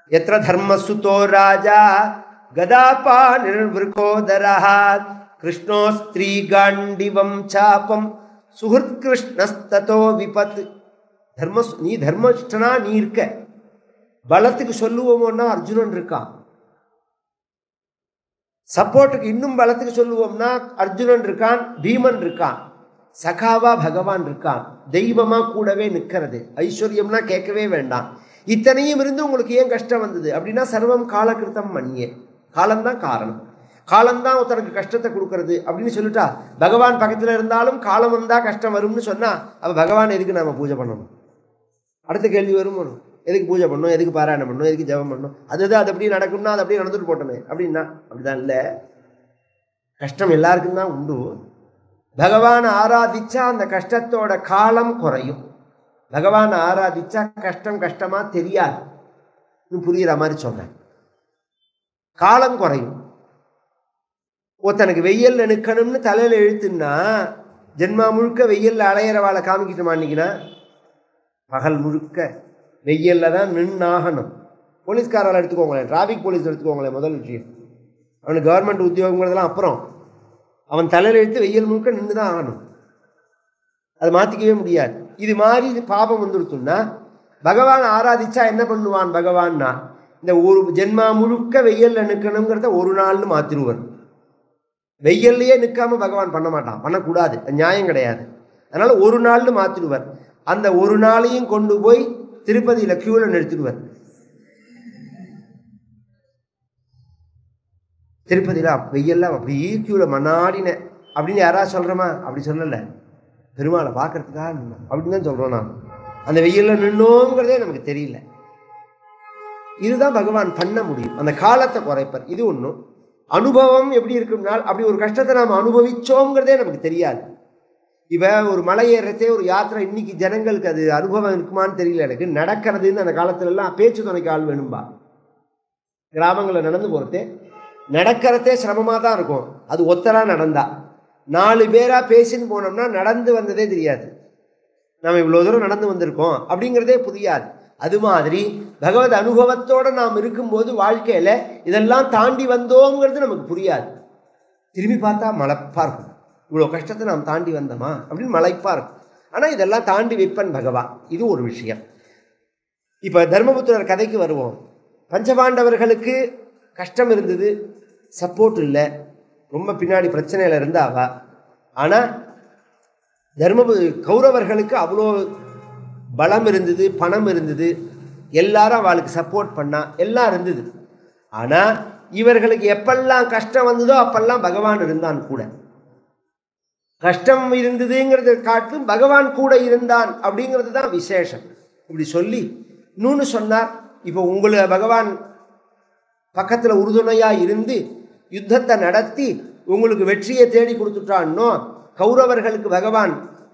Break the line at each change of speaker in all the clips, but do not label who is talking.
எத்திர தர்மசுதோ ராஜா கதாபா நிர்விருகோதரா கிருஷ்ணோ ஸ்திரீ காண்டிவம் சாபம் சுஹൃத் கிருஷ்ணஸ்ததோ விபத் தர்ம நீ தர்மஷ்டனா நீ இருக்க பலத்துக்கு சொல்லுவோமோன்னா அர்ஜுனன் இருக்கான் சப்போர்ட்டுக்கு இன்னும் பலத்துக்கு சொல்லுவோம்னா அர்ஜுனன் இருக்கான் பீமன் இருக்கான் சகாவா பகவான் இருக்கான் தெய்வமா கூடவே நிற்கிறது ஐஸ்வர்யம்னா கேட்கவே வேண்டாம் இத்தனையும் இருந்து உங்களுக்கு ஏன் கஷ்டம் வந்தது அப்படின்னா சர்வம் காலகிருத்தம் மண்யே காலம்தான் காரணம் காலம்தான் ஒருத்தனுக்கு கஷ்டத்தை கொடுக்கறது அப்படின்னு சொல்லிட்டா பகவான் பக்கத்தில் இருந்தாலும் காலம் வந்தால் கஷ்டம் வரும்னு சொன்னா அப்போ பகவான் எதுக்கு நாம பூஜை பண்ணணும் அடுத்த கேள்வி வரும் வரும். எதுக்கு பூஜை பண்ணணும் எதுக்கு பாராயணம் பண்ணணும் எதுக்கு ஜெபம் பண்ணணும் அது அது அது அப்படியே நடக்கும்னா அது அப்படியே நடந்துட்டு போட்டோமே அப்படின்னா அப்படிதான் இல்லை கஷ்டம் எல்லாருக்கும் தான் உண்டு பகவானை ஆராதிச்சா அந்த கஷ்டத்தோட காலம் குறையும் பகவானை ஆராதிச்சா கஷ்டம் கஷ்டமா தெரியாது இன்னும் புரியுற மாதிரி சொல்றேன் காலம் குறையும் ஒருத்தனுக்கு வெயில்ல நிற்கணும்னு தலையில இழுத்துன்னா ஜென்மா முழுக்க வெயில்ல அலையிறவாளை காமிக்கிட்டு மாட்டிக்கினா பகல் முழுக்க வெயில்ல தான் நின்னாகணும் போலீஸ்காரரை எடுத்துக்கோங்களேன் டிராஃபிக் போலீஸ் எடுத்துக்கோங்களேன் முதல் விஷயம் அவனுக்கு கவர்மெண்ட் உத்தியோகங்கிறதெல்லாம் அப்புறம் அவன் தலையில் எடுத்து வெயில் முழுக்க நின்று தான் ஆகணும் அதை மாற்றிக்கவே முடியாது இது மாதிரி இது பாபம் வந்துருத்துன்னா பகவான் ஆராதிச்சா என்ன பண்ணுவான் பகவான்னா இந்த ஒரு ஜென்மா முழுக்க வெயில்ல நிற்கணுங்கிறத ஒரு நாள்னு மாற்றிடுவார் வெயில்லையே நிற்காம பகவான் பண்ண மாட்டான் பண்ணக்கூடாது அது நியாயம் கிடையாது அதனால ஒரு நாள்னு மாற்றிடுவார் அந்த ஒரு நாளையும் கொண்டு போய் திருப்பதியில் கியூவில் நிறுத்திடுவார் திருப்பதியில் வெயில்லாம் அப்படியே கியூவில் மண்ணாடினேன் அப்படின்னு யாராவது சொல்கிறோமா அப்படி சொல்லலை பெருமாளை பார்க்கறதுக்காக நின்னோம் அப்படின்னு தான் சொல்கிறோம் நான் அந்த வெயிலில் நின்னோங்கிறதே நமக்கு தெரியல இதுதான் பகவான் பண்ண முடியும் அந்த காலத்தை குறைப்பர் இது ஒன்றும் அனுபவம் எப்படி இருக்கும்னால் அப்படி ஒரு கஷ்டத்தை நாம் அனுபவிச்சோங்கிறதே நமக்கு தெரியாது இவ ஒரு மலை ஏறத்தே ஒரு யாத்திரை இன்னைக்கு ஜனங்களுக்கு அது அனுபவம் இருக்குமான்னு தெரியல எனக்கு நடக்கிறதுன்னு அந்த காலத்துல எல்லாம் பேச்சு துணைக்கு ஆள் வேணும்பா கிராமங்களில் நடந்து போகிறதே நடக்கிறதே சிரமமாக தான் இருக்கும் அது ஒத்தரா நடந்தா நாலு பேராக பேசின்னு போனோம்னா நடந்து வந்ததே தெரியாது நாம் இவ்வளோ தூரம் நடந்து வந்திருக்கோம் அப்படிங்கிறதே புரியாது அது மாதிரி பகவத் அனுபவத்தோடு நாம் இருக்கும்போது வாழ்க்கையில் இதெல்லாம் தாண்டி வந்தோங்கிறது நமக்கு புரியாது திரும்பி பார்த்தா மலைப்பாக இருக்கும் இவ்வளோ கஷ்டத்தை நாம் தாண்டி வந்தோமா அப்படின்னு மலைப்பாக இருக்கும் ஆனால் இதெல்லாம் தாண்டி வைப்பன் பகவான் இது ஒரு விஷயம் இப்போ தர்மபுத்திரர் கதைக்கு வருவோம் பஞ்சபாண்டவர்களுக்கு கஷ்டம் இருந்தது சப்போர்ட் இல்லை ரொம்ப பின்னாடி பிரச்சனையில் இருந்தாவா ஆனால் தர்மபு கௌரவர்களுக்கு அவ்வளோ பலம் இருந்தது பணம் இருந்தது எல்லாரும் அவளுக்கு சப்போர்ட் பண்ணா எல்லாம் இருந்தது ஆனால் இவர்களுக்கு எப்பெல்லாம் கஷ்டம் வந்ததோ அப்பெல்லாம் பகவான் இருந்தான் கூட கஷ்டம் இருந்ததுங்கிறத காட்டும் பகவான் கூட இருந்தான் அப்படிங்கிறது தான் விசேஷம் இப்படி சொல்லி இன்னொன்று சொன்னார் இப்போ உங்களை பகவான் பக்கத்தில் உறுதுணையாக இருந்து யுத்தத்தை நடத்தி உங்களுக்கு வெற்றியை தேடி கொடுத்துட்டான்னோ கௌரவர்களுக்கு பகவான்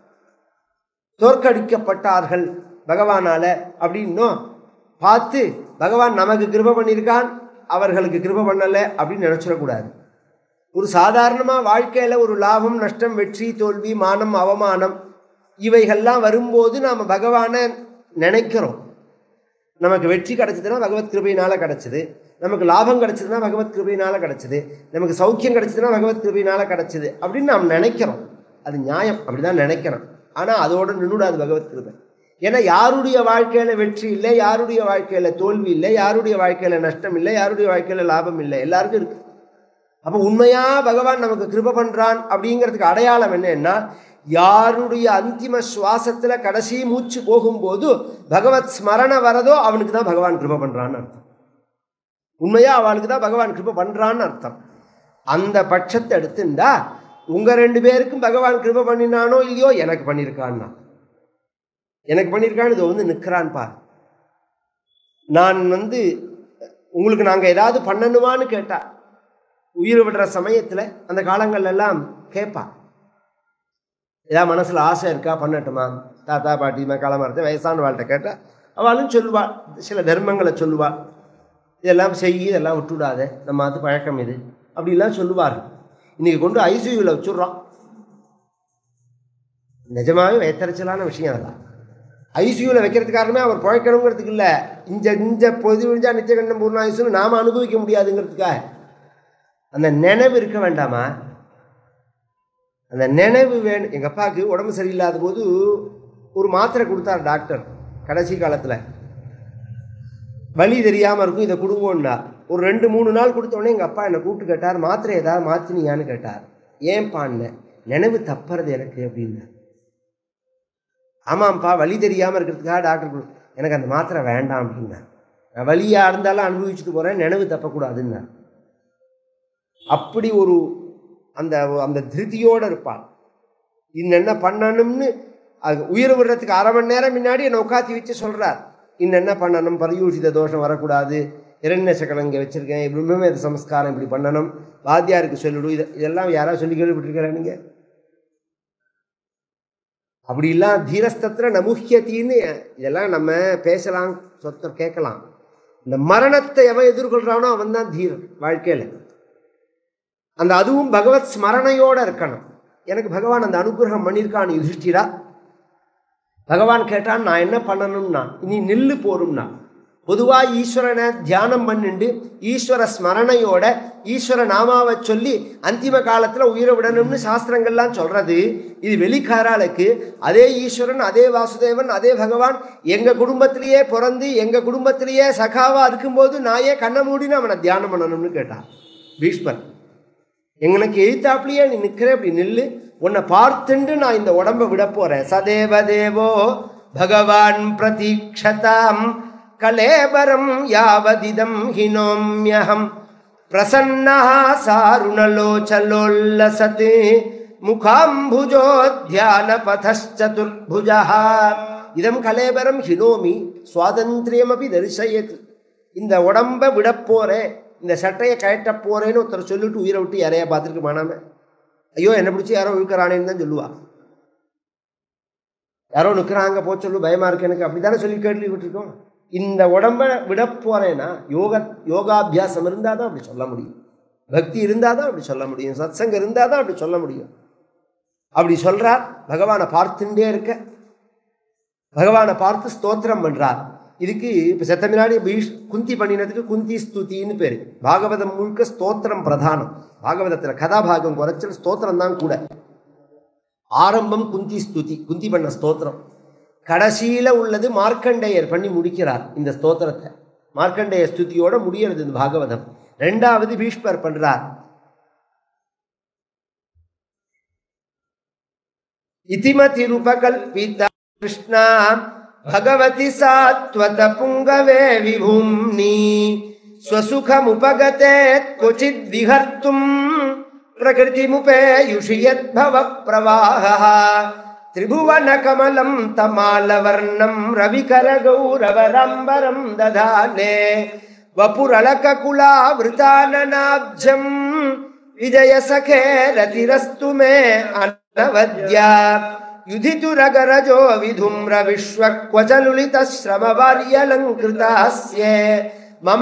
தோற்கடிக்கப்பட்டார்கள் பகவானால அப்படின்னும் பார்த்து பகவான் நமக்கு கிருப பண்ணியிருக்கான் அவர்களுக்கு கிருப பண்ணலை அப்படின்னு நினச்சிடக்கூடாது ஒரு சாதாரணமாக வாழ்க்கையில் ஒரு லாபம் நஷ்டம் வெற்றி தோல்வி மானம் அவமானம் இவைகள்லாம் வரும்போது நாம் பகவானை நினைக்கிறோம் நமக்கு வெற்றி கிடைச்சதுன்னா பகவத் கிருபையினால் கிடைச்சது நமக்கு லாபம் கிடைச்சதுன்னா பகவத் கிருபையினால் கிடைச்சது நமக்கு சௌக்கியம் கிடைச்சதுன்னா பகவத் கிருபையினால் கிடைச்சது அப்படின்னு நாம் நினைக்கிறோம் அது நியாயம் அப்படி தான் நினைக்கிறோம் ஆனால் அதோட நின்றுடாது பகவத் கிருபை ஏன்னா யாருடைய வாழ்க்கையில் வெற்றி இல்லை யாருடைய வாழ்க்கையில் தோல்வி இல்லை யாருடைய வாழ்க்கையில் நஷ்டம் இல்லை யாருடைய வாழ்க்கையில் லாபம் இல்லை எல்லாருக்கும் இருக்கு அப்போ உண்மையா பகவான் நமக்கு கிருப பண்ணுறான் அப்படிங்கிறதுக்கு அடையாளம் என்னன்னா யாருடைய அந்திம சுவாசத்தில் கடைசி மூச்சு போகும்போது பகவத் ஸ்மரண வரதோ அவனுக்கு தான் பகவான் கிருப பண்ணுறான்னு அர்த்தம் உண்மையா அவளுக்கு தான் பகவான் கிருப பண்ணுறான்னு அர்த்தம் அந்த பட்சத்தை எடுத்துண்டா உங்கள் ரெண்டு பேருக்கும் பகவான் கிருப பண்ணினானோ இல்லையோ எனக்கு பண்ணியிருக்கான்னா எனக்கு பண்ணியிருக்கான்னு இதை வந்து நிற்கிறான் பார் நான் வந்து உங்களுக்கு நாங்கள் ஏதாவது பண்ணணுமான்னு கேட்டா உயிர் விடுற சமயத்தில் அந்த காலங்கள்ல எல்லாம் கேட்பா ஏதாவது மனசில் ஆசை இருக்கா பண்ணட்டுமா தாத்தா பாட்டி காலமரத்தை வயசான வாழ்கிட்ட கேட்டால் அவளும் சொல்லுவாள் சில தர்மங்களை சொல்லுவாள் இதெல்லாம் செய் இதெல்லாம் விட்டுவிடாத நம்ம அது பழக்கம் இது அப்படிலாம் சொல்லுவார் இன்றைக்கி கொண்டு ஐசியூவில் வச்சுட்றோம் நிஜமாகவே வைத்தறிச்சலான விஷயம் அதெல்லாம் ஐசியூவில் வைக்கிறதுக்கு காரணமே அவர் பிழைக்கணுங்கிறதுக்கு இல்லை இஞ்ச இஞ்ச பொது விழிஞ்சா நித்தியகண்டம் பூர்ணாயுசுன்னு நாம் அனுபவிக்க முடியாதுங்கிறதுக்காக அந்த நினைவு இருக்க வேண்டாமா அந்த நினைவு வேணும் எங்கள் அப்பாவுக்கு உடம்பு சரியில்லாத போது ஒரு மாத்திரை கொடுத்தார் டாக்டர் கடைசி காலத்தில் வலி தெரியாமல் இருக்கும் இதை கொடுங்கோன்னா ஒரு ரெண்டு மூணு நாள் கொடுத்த உடனே எங்கள் அப்பா என்னை கூப்பிட்டு கேட்டார் மாத்திரை ஏதாவது மாற்றினியான்னு கேட்டார் ஏன்பான்னு நினைவு தப்புறது எனக்கு அப்படின்னு ஆமாம்ப்பா வலி தெரியாமல் இருக்கிறதுக்காக டாக்டர் கொடு- எனக்கு அந்த மாத்திரை வேண்டாம் அப்படின்னா நான் வலியாக இருந்தாலும் அனுபவிச்சுட்டு போகிறேன் நினைவு தப்பக்கூடாதுன்னா அப்படி ஒரு அந்த அந்த திருப்தியோடு இருப்பாள் இன்னும் என்ன பண்ணணும்னு அது உயிர் விடுறதுக்கு அரை மணி நேரம் முன்னாடி என்னை உட்காத்தி வச்சு சொல்கிறார் இன்னும் என்ன பண்ணணும் பரியூஷித தோஷம் வரக்கூடாது இரண்ய சக்கரம் இங்கே வச்சுருக்கேன் பிரம்மவேத சம்ஸ்காரம் இப்படி பண்ணணும் வாத்தியாருக்கு சொல்லிவிடு இது இதெல்லாம் யாராவது சொல்லி கேள்விப்பட்டிருக்கிறா நீங்கள் அப்படி இல்லாம் தீரஸ்தத்திர நமுஹ்யத்தின்னு இதெல்லாம் நம்ம பேசலாம் சொத்த கேட்கலாம் இந்த மரணத்தை எவன் எதிர்கொள்றானோ அவன் தான் தீரன் வாழ்க்கையில் அந்த அதுவும் பகவத் ஸ்மரணையோட இருக்கணும் எனக்கு பகவான் அந்த அனுகிரகம் பண்ணியிருக்கான் யுதிஷ்டிரா பகவான் கேட்டான் நான் என்ன பண்ணணும்னா இனி நில்லு போரும்னா பொதுவாக ஈஸ்வரனை தியானம் பண்ணிண்டு ஈஸ்வர ஸ்மரணையோட ஈஸ்வர நாமாவை சொல்லி அந்திம காலத்தில் உயிரை விடணும்னு சாஸ்திரங்கள்லாம் சொல்கிறது இது வெளிக்காராளுக்கு அதே ஈஸ்வரன் அதே வாசுதேவன் அதே பகவான் எங்கள் குடும்பத்திலேயே பிறந்து எங்கள் குடும்பத்திலேயே சகாவாக இருக்கும்போது நான் ஏன் கண்ணை மூடின்னு அவனை தியானம் பண்ணணும்னு கேட்டான் பீஷ்மர் எங்களுக்கு எழுத்தாப்லையே நீ நிற்கிற இப்படி நில்லு உன்னை பார்த்துண்டு நான் இந்த உடம்பை விட போறேன் சதேவ தேவோ பகவான் பிரதீக்ஷதாம் கலேபரம் யாவதிதம் ஹினோம்யஹம் பிரசன்னா சாருணலோச்சலோல்லசத் முகாம்புஜோ தியான பதச்சதுர்புஜா இதம் கலேபரம் ஹினோமி சுவாதந்திரியமபி தரிசயத் இந்த உடம்பை விட போறேன் இந்த சட்டையை கழட்ட போறேன்னு ஒருத்தர் சொல்லிட்டு உயிரை விட்டு யாரையா பார்த்துருக்க மானாம ஐயோ என்னை பிடிச்சி யாரோ இழுக்கிறானேன்னு தான் சொல்லுவா யாரோ நிற்கிறாங்க போ சொல்லு பயமா இருக்கு எனக்கு அப்படித்தானே சொல்லி கேள்விப்பட்டிருக்கோம் இந்த உடம்பை விட போறேன்னா யோக யோகாபியாசம் இருந்தால் தான் அப்படி சொல்ல முடியும் பக்தி இருந்தால் தான் அப்படி சொல்ல முடியும் சத்சங்கம் இருந்தால் தான் அப்படி சொல்ல முடியும் அப்படி சொல்றார் பகவானை பார்த்துட்டே இருக்க பகவானை பார்த்து ஸ்தோத்திரம் பண்றார் இதுக்கு இப்போ செத்த முன்னாடி பீஷ் குந்தி பண்ணினதுக்கு குந்தி ஸ்துதின்னு பேர் பாகவதம் முழுக்க ஸ்தோத்திரம் பிரதானம் பாகவதத்தில் கதாபாகம் குறைச்சல் ஸ்தோத்திரம் தான் கூட ஆரம்பம் குந்தி ஸ்துதி குந்தி பண்ண ஸ்தோத்திரம் கடைசியில் உள்ளது மார்க்கண்டேயர் பண்ணி முடிக்கிறார் இந்த ஸ்தோத்திரத்தை மார்க்கண்டேய ஸ்துதியோட முடியறது இந்த பாகவதம் ரெண்டாவது பீஷ்மர் பண்றார் இதிமதிருபகல்பிதா கிருஷ்ணா भगवति सात्वत पुङ्गवे विभुम्नि स्वसुखमुपगते क्वचिद् विहर्तुम् प्रकृतिमुपेयुषि यद्भवप्रवाहः त्रिभुवनकमलं तमालवर्णं रविकरगौरवरम्बरं दधाने वपुरलककुलावृताननाब्जम् विजयसखे रतिरस्तु मे अनवद्या युधितुरगरजो विधुम्र विश्वक्वचलुलितश्रमवार्यलङ्कृतास्ये मम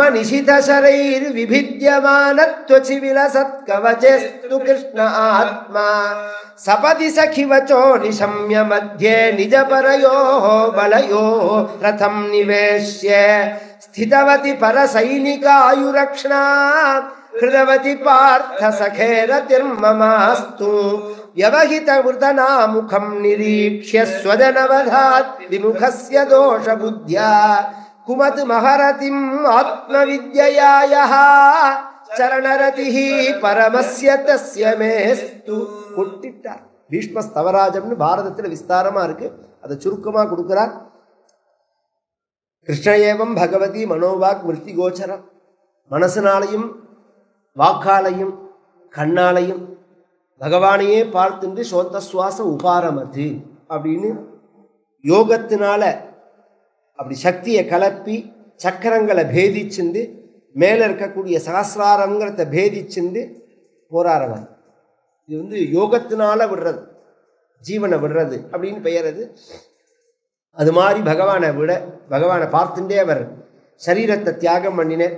निशितशरैर्विभिद्यमानत्वचिविलसत्कवचेस्तु कृष्ण आत्मा सपदि सखिवचो निशम्य मध्ये निजपरयोः बलयोः रथं निवेश्य स्थितवति परसैनिकायुरक्ष्णा हृदवति पार्थ सखेरतिर्ममास्तु व्यवहितवृतनामुखं निरीक्ष्य स्वजनवधात् विमुखस्य दोषबुद्ध्या कुमत् महरतिम् आत्मविद्यया यः चरणरतिः परमस्य तस्य மேஸ்து கொட்டிட்டார் பீஷ்ம ஸ்தவராஜம்னு பாரதத்தில் விஸ்தாரமா இருக்கு அதை சுருக்கமா கொடுக்கிறார் கிருஷ்ணயேவம் பகவதி மனோவாக் மிருத்தி கோச்சரம் மனசனாலையும் வாக்காலையும் கண்ணாலையும் பகவானையே பார்த்துட்டு சோந்த சுவாச உபாரமது அப்படின்னு யோகத்தினால அப்படி சக்தியை கலப்பி சக்கரங்களை பேதிச்சுண்டு மேலே இருக்கக்கூடிய சகசிராரங்கிறத பேதிச்சுண்டு போராறவர் இது வந்து யோகத்தினால விடுறது ஜீவனை விடுறது அப்படின்னு பெயர் அது அது மாதிரி பகவானை விட பகவானை பார்த்துட்டே அவர் சரீரத்தை தியாகம் பண்ணினேன்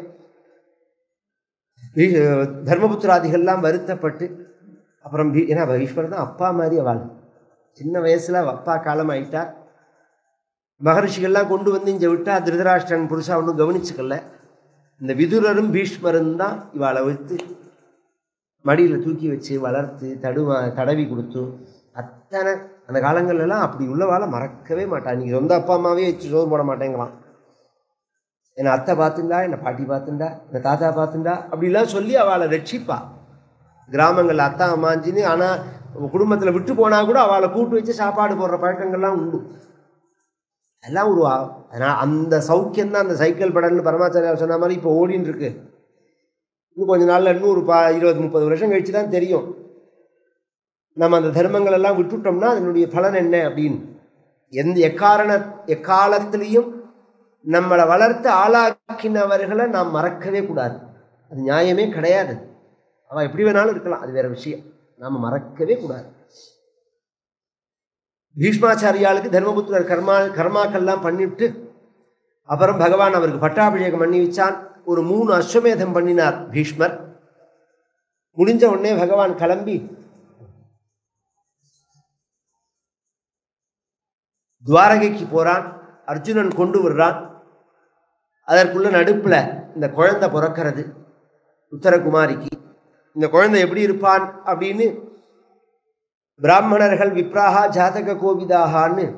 தர்மபுத்திராதிகள்லாம் வருத்தப்பட்டு அப்புறம் பீ ஏன்னா ஈஸ்வரர் தான் அப்பா மாதிரி அவள் சின்ன வயசில் அப்பா காலம் ஆயிட்டா மகரிஷிகள்லாம் கொண்டு வந்து இங்கே விட்டால் திருதராஷ்டிரன் புருஷா ஒன்றும் கவனிச்சுக்கல இந்த விதுரரும் பீஷ்மரும் தான் இவாளை வைத்து மடியில் தூக்கி வச்சு வளர்த்து தடுவா தடவி கொடுத்து அத்தனை அந்த காலங்கள்லாம் அப்படி உள்ளவாளை மறக்கவே மாட்டான் இன்னைக்கு சொந்த அப்பா அம்மாவே வச்சு சோறு போட மாட்டேங்களாம் என்னை அத்தை பார்த்துண்டா என்னை பாட்டி பார்த்துண்டா என்னை தாத்தா பார்த்துண்டா அப்படிலாம் சொல்லி அவளை ரட்சிப்பா கிராமங்களில் அத்தா அம்மாஞ்சின்னு ஆனால் குடும்பத்தில் விட்டு போனால் கூட அவளை கூட்டு வச்சு சாப்பாடு போடுற பழக்கங்கள்லாம் உண்டு எல்லாம் ஒரு ஆ- அதனால் அந்த சௌக்கியம் தான் அந்த சைக்கிள் படம்னு பரமாச்சாரியா சொன்ன மாதிரி இப்போ ஓடின்னு இருக்கு இன்னும் கொஞ்ச நாளில் இன்னும் ஒரு பா இருபது முப்பது வருஷம் கழிச்சு தான் தெரியும் நம்ம அந்த தர்மங்கள் எல்லாம் விட்டுட்டோம்னா அதனுடைய பலன் என்ன அப்படின்னு எந்த எக்காரண எக்காலத்திலையும் நம்மளை வளர்த்து ஆளாக்கினவர்களை நாம் மறக்கவே கூடாது அது நியாயமே கிடையாது அவன் எப்படி வேணாலும் இருக்கலாம் அது வேற விஷயம் நாம் மறக்கவே கூடாது பீஷ்மாச்சாரியாளுக்கு தர்மபுத்திரர் கர்மா கர்மாக்கள்லாம் பண்ணிவிட்டு அப்புறம் பகவான் அவருக்கு பட்டாபிஷேகம் பண்ணி வச்சான் ஒரு மூணு அஸ்வமேதம் பண்ணினார் பீஷ்மர் முடிஞ்ச உடனே பகவான் கிளம்பி துவாரகைக்கு போறான் அர்ஜுனன் கொண்டு விடுறான் அதற்குள்ள நடுப்புல இந்த குழந்தை பிறக்கிறது உத்தரகுமாரிக்கு இந்த குழந்தை எப்படி இருப்பான் அப்படின்னு பிராமணர்கள் விப்ராகா ஜாதக கோவிதாகான்னு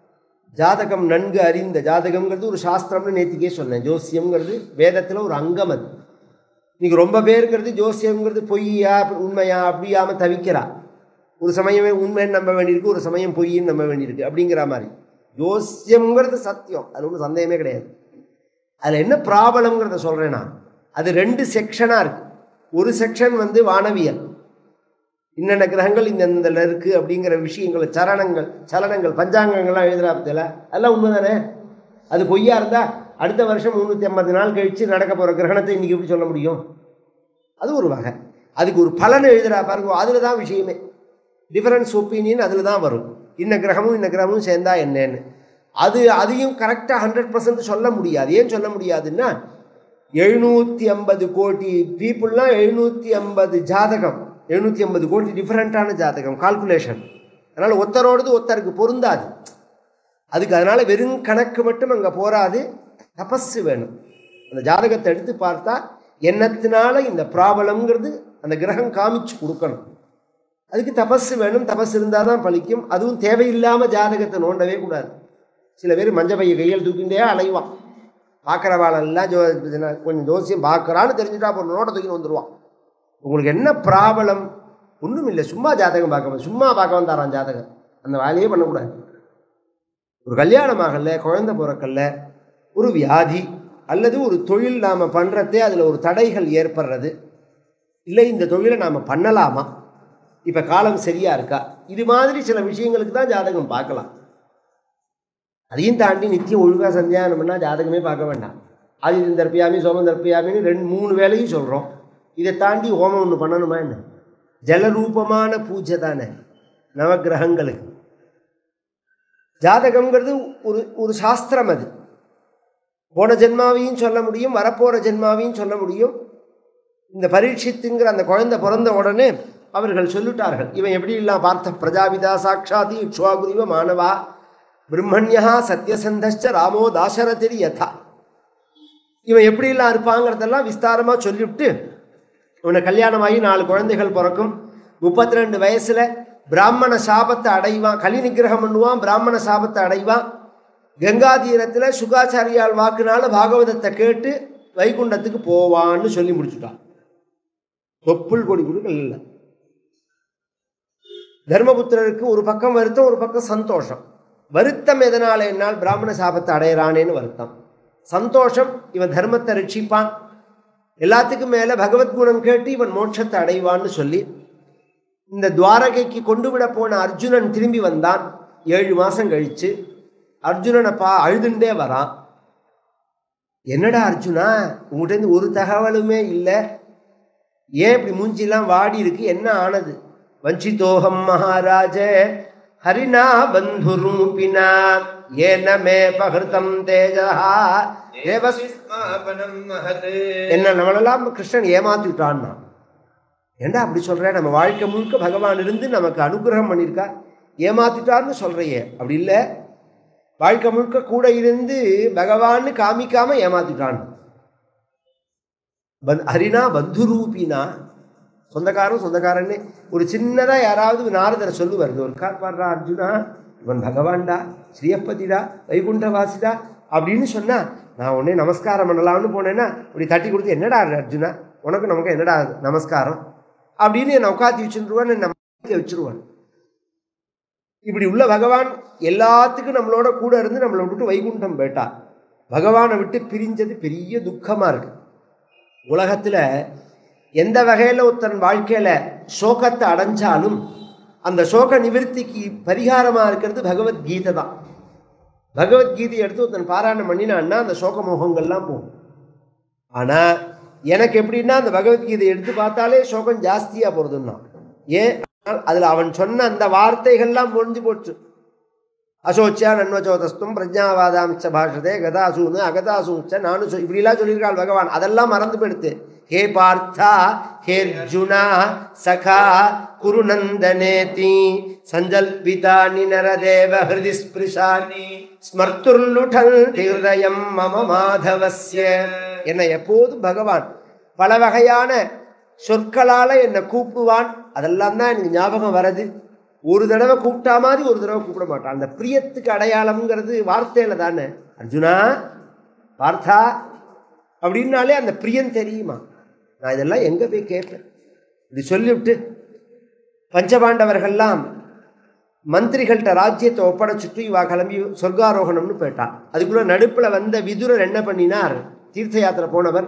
ஜாதகம் நன்கு அறிந்த ஜாதகம்ங்கிறது ஒரு சாஸ்திரம்னு நேத்திக்கே சொன்னேன் ஜோசியம்ங்கிறது வேதத்தில் ஒரு அங்கம் அது இன்னைக்கு ரொம்ப பேருங்கிறது ஜோசியம்ங்கிறது பொய்யா உண்மையா அப்படியாம தவிக்கிறா ஒரு சமயமே உண்மைன்னு நம்ப வேண்டியிருக்கு ஒரு சமயம் பொய்ன்னு நம்ப வேண்டியிருக்கு அப்படிங்கிற மாதிரி ஜோசியம்ங்கிறது சத்தியம் அது ஒன்றும் சந்தேகமே கிடையாது அதில் என்ன ப்ராப்ளம்ங்கிறத சொல்கிறேன் நான் அது ரெண்டு செக்ஷனாக இருக்குது ஒரு செக்ஷன் வந்து வானவியல் இன்னென்ன கிரகங்கள் இந்த இந்த இருக்குது அப்படிங்கிற விஷயங்கள் சரணங்கள் சலனங்கள் பஞ்சாங்கங்கள்லாம் எழுதுறா பத்தியில அதெல்லாம் உண்மை தானே அது பொய்யா இருந்தால் அடுத்த வருஷம் முந்நூற்றி ஐம்பது நாள் கழித்து நடக்க போகிற கிரகணத்தை இன்றைக்கி எப்படி சொல்ல முடியும் அது ஒரு வகை அதுக்கு ஒரு பலன் எழுதுறா பாருங்க அதில் தான் விஷயமே டிஃபரன்ஸ் ஒப்பீனியன் அதில் தான் வரும் இன்ன கிரகமும் இன்ன கிரகமும் சேர்ந்தா என்னன்னு அது அதையும் கரெக்டாக ஹண்ட்ரட் பர்சன்ட் சொல்ல முடியாது ஏன் சொல்ல முடியாதுன்னா எழுநூற்றி ஐம்பது கோடி பீப்புள்லாம் எழுநூற்றி ஐம்பது ஜாதகம் எழுநூற்றி ஐம்பது கோடி டிஃப்ரெண்ட்டான ஜாதகம் கால்குலேஷன் அதனால் ஒத்தரோடது ஒத்தருக்கு பொருந்தாது அதுக்கு அதனால் வெறும் கணக்கு மட்டும் அங்கே போராது தபஸு வேணும் அந்த ஜாதகத்தை எடுத்து பார்த்தா என்னத்தினால இந்த ப்ராப்ளம்ங்கிறது அந்த கிரகம் காமிச்சு கொடுக்கணும் அதுக்கு தபஸ் வேணும் தபஸ் இருந்தால் தான் பலிக்கும் அதுவும் தேவையில்லாமல் ஜாதகத்தை நோண்டவே கூடாது சில பேர் மஞ்சள் பைய கையில் தூக்கிண்டே அலைவான் பார்க்குறவாளெல்லாம் ஜோ இதுனா கொஞ்சம் ஜோசியம் பார்க்குறான்னு தெரிஞ்சுட்டா அப்புறம் நோட்டை தூக்கின்னு வந்துடுவான் உங்களுக்கு என்ன ப்ராப்ளம் ஒன்றும் இல்லை சும்மா ஜாதகம் பார்க்க வந்த- சும்மா பார்க்க வந்தாரான் ஜாதகம் அந்த வேலையே பண்ணக்கூடாது ஒரு கல்யாணம் ஆகல குழந்தை பிறக்கல ஒரு வியாதி அல்லது ஒரு தொழில் நாம் பண்ணுறதே அதில் ஒரு தடைகள் ஏற்படுறது இல்லை இந்த தொழிலை நாம் பண்ணலாமா இப்போ காலம் சரியா இருக்கா இது மாதிரி சில விஷயங்களுக்கு தான் ஜாதகம் பார்க்கலாம் அதையும் தாண்டி நித்தியம் ஒழுங்காக சந்தியானம் பண்ணால் ஜாதகமே பார்க்க வேண்டாம் அது தர்ப்பியாமி சோமம் தர்ப்பியாமின்னு ரெண்டு மூணு வேலையும் சொல்கிறோம் இதை தாண்டி ஹோமம் ஒன்று பண்ணணுமா என்ன ஜலரூபமான பூஜை தானே நவக்கிரகங்களுக்கு ஜாதகம்ங்கிறது ஒரு ஒரு சாஸ்திரம் அது போன ஜென்மாவையும் சொல்ல முடியும் வரப்போகிற ஜென்மாவையும் சொல்ல முடியும் இந்த பரீட்சித்துங்கிற அந்த குழந்தை பிறந்த உடனே அவர்கள் சொல்லிட்டார்கள் இவன் எப்படி இல்லாம் பார்த்த பிரஜாபிதா சாட்சாதி இக்ஷ்வாகுரிவ மாணவா பிரம்மண்யா சத்யசந்தஷ்ட ராமோ தாசரதிரி யதா இவன் எப்படிலாம் இருப்பாங்கிறதெல்லாம் விஸ்தாரமாக சொல்லிவிட்டு இவனை கல்யாணமாகி நாலு குழந்தைகள் பிறக்கும் முப்பத்தி ரெண்டு வயசில் பிராமண சாபத்தை அடைவான் கலி நிகிரகம் பண்ணுவான் பிராமண சாபத்தை அடைவான் கங்கா தீரத்தில் சுகாச்சாரியால் வாக்குனால பாகவதத்தை கேட்டு வைகுண்டத்துக்கு போவான்னு சொல்லி முடிச்சுட்டான் தொப்புள் கொடி கொடுக்கல் இல்லை தர்மபுத்திரருக்கு ஒரு பக்கம் வருத்தம் ஒரு பக்கம் சந்தோஷம் வருத்தம் எதனால என்னால் பிராமண சாபத்தை அடையிறானேன்னு வருத்தம் சந்தோஷம் இவன் தர்மத்தை ரட்சிப்பான் எல்லாத்துக்கும் மேலே பகவத் குணம் கேட்டு இவன் மோட்சத்தை அடைவான்னு சொல்லி இந்த துவாரகைக்கு கொண்டு விட போன அர்ஜுனன் திரும்பி வந்தான் ஏழு மாதம் கழிச்சு அர்ஜுனனை பா அழுதுண்டே வரான் என்னடா அர்ஜுனா உங்கள்கிட்ட ஒரு தகவலுமே இல்லை ஏன் இப்படி மூஞ்சிலாம் வாடி இருக்கு என்ன ஆனது வஞ்சிதோகம் மகாராஜ ஹரிணா பந்து ரூபினா ஏன மே பகிருத்தம் தேஜா தேவஸ் என்ன நம்மளெல்லாம் கிருஷ்ணன் ஏமாத்தி விட்டான்னா ஏண்டா அப்படி சொல்கிறேன் நம்ம வாழ்க்கை முழுக்க பகவான் இருந்து நமக்கு அனுகிரகம் பண்ணியிருக்கா ஏமாத்திட்டார்னு சொல்கிறையே அப்படி இல்லை வாழ்க்கை முழுக்க கூட இருந்து பகவான்னு காமிக்காம ஏமாத்திட்டான் பந் ஹரினா பந்துரூபினா சொந்தக்காரன் சொந்தக்காரன்னு ஒரு சின்னதாக யாராவது நாரதரை சொல்லுவார் ஒரு கார் பாடுறா அர்ஜுனா இவன் பகவான்டா ஸ்ரீயப்பதிடா வைகுண்டவாசிடா அப்படின்னு சொன்னா நான் உடனே நமஸ்காரம் பண்ணலாம்னு போனேன்னா இப்படி தட்டி கொடுத்து என்னடா அர்ஜுனா உனக்கு நமக்கு என்னடா நமஸ்காரம் அப்படின்னு என்னை உட்காத்தி வச்சுருவான் என்னை வச்சிருவான் இப்படி உள்ள பகவான் எல்லாத்துக்கும் நம்மளோட கூட இருந்து நம்மளை விட்டு வைகுண்டம் போயிட்டா பகவானை விட்டு பிரிஞ்சது பெரிய துக்கமா இருக்கு உலகத்துல எந்த வகையில ஒருத்தன் வாழ்க்கையில சோகத்தை அடைஞ்சாலும் அந்த சோக நிவர்த்திக்கு பரிகாரமா இருக்கிறது பகவத்கீதை தான் பகவத்கீதையை எடுத்து ஒருத்தன் பாராயணம் பண்ணினான்னா அந்த சோக மோகங்கள்லாம் போகும் ஆனா எனக்கு எப்படின்னா அந்த பகவத்கீதையை எடுத்து பார்த்தாலே சோகம் ஜாஸ்தியா போறதுன்னா ஏன் அதுல அவன் சொன்ன அந்த வார்த்தைகள்லாம் முடிஞ்சு போச்சு அசோச்சியா நன்வச்சோதஸ்தும் பிரஜாவாதாமிச்ச பாஷதே கதாசூனு அகதாசூச்ச நானு சொ- இப்படிலாம் சொல்லியிருக்காள் பகவான் அதெல்லாம் மறந்து போயிடுத்து ஹே பார்த்தா ஹே அர்ஜுனா சகா குருநந்தனேதி சஞ்சல்பிதானி நரதேவ ஹிருதி ஸ்பிருஷானி ஸ்மர்த்துர்லுடல் ஹிருதயம் மம மாதவஸ்ய என்னை எப்போதும் பகவான் பல வகையான சொற்களால என்னை கூப்பிடுவான் அதெல்லாம் தான் எனக்கு ஞாபகம் வரது ஒரு தடவை கூப்பிட்டா மாதிரி ஒரு தடவை கூப்பிட மாட்டான் அந்த பிரியத்துக்கு அடையாளம்ங்கிறது வார்த்தையில தானே அர்ஜுனா பார்த்தா அப்படின்னாலே அந்த பிரியம் தெரியுமா நான் இதெல்லாம் எங்கே போய் கேட்பேன் இப்படி சொல்லிவிட்டு பஞ்சபாண்டவர்கள்லாம் மந்திரிகள்கிட்ட ராஜ்யத்தை ஒப்படைச்சிட்டு இவா கிளம்பி சொர்க்காரோகணம்னு போயிட்டா அதுக்குள்ள நடுப்புல வந்த விதுரர் என்ன பண்ணினார் தீர்த்த யாத்திரை போனவர்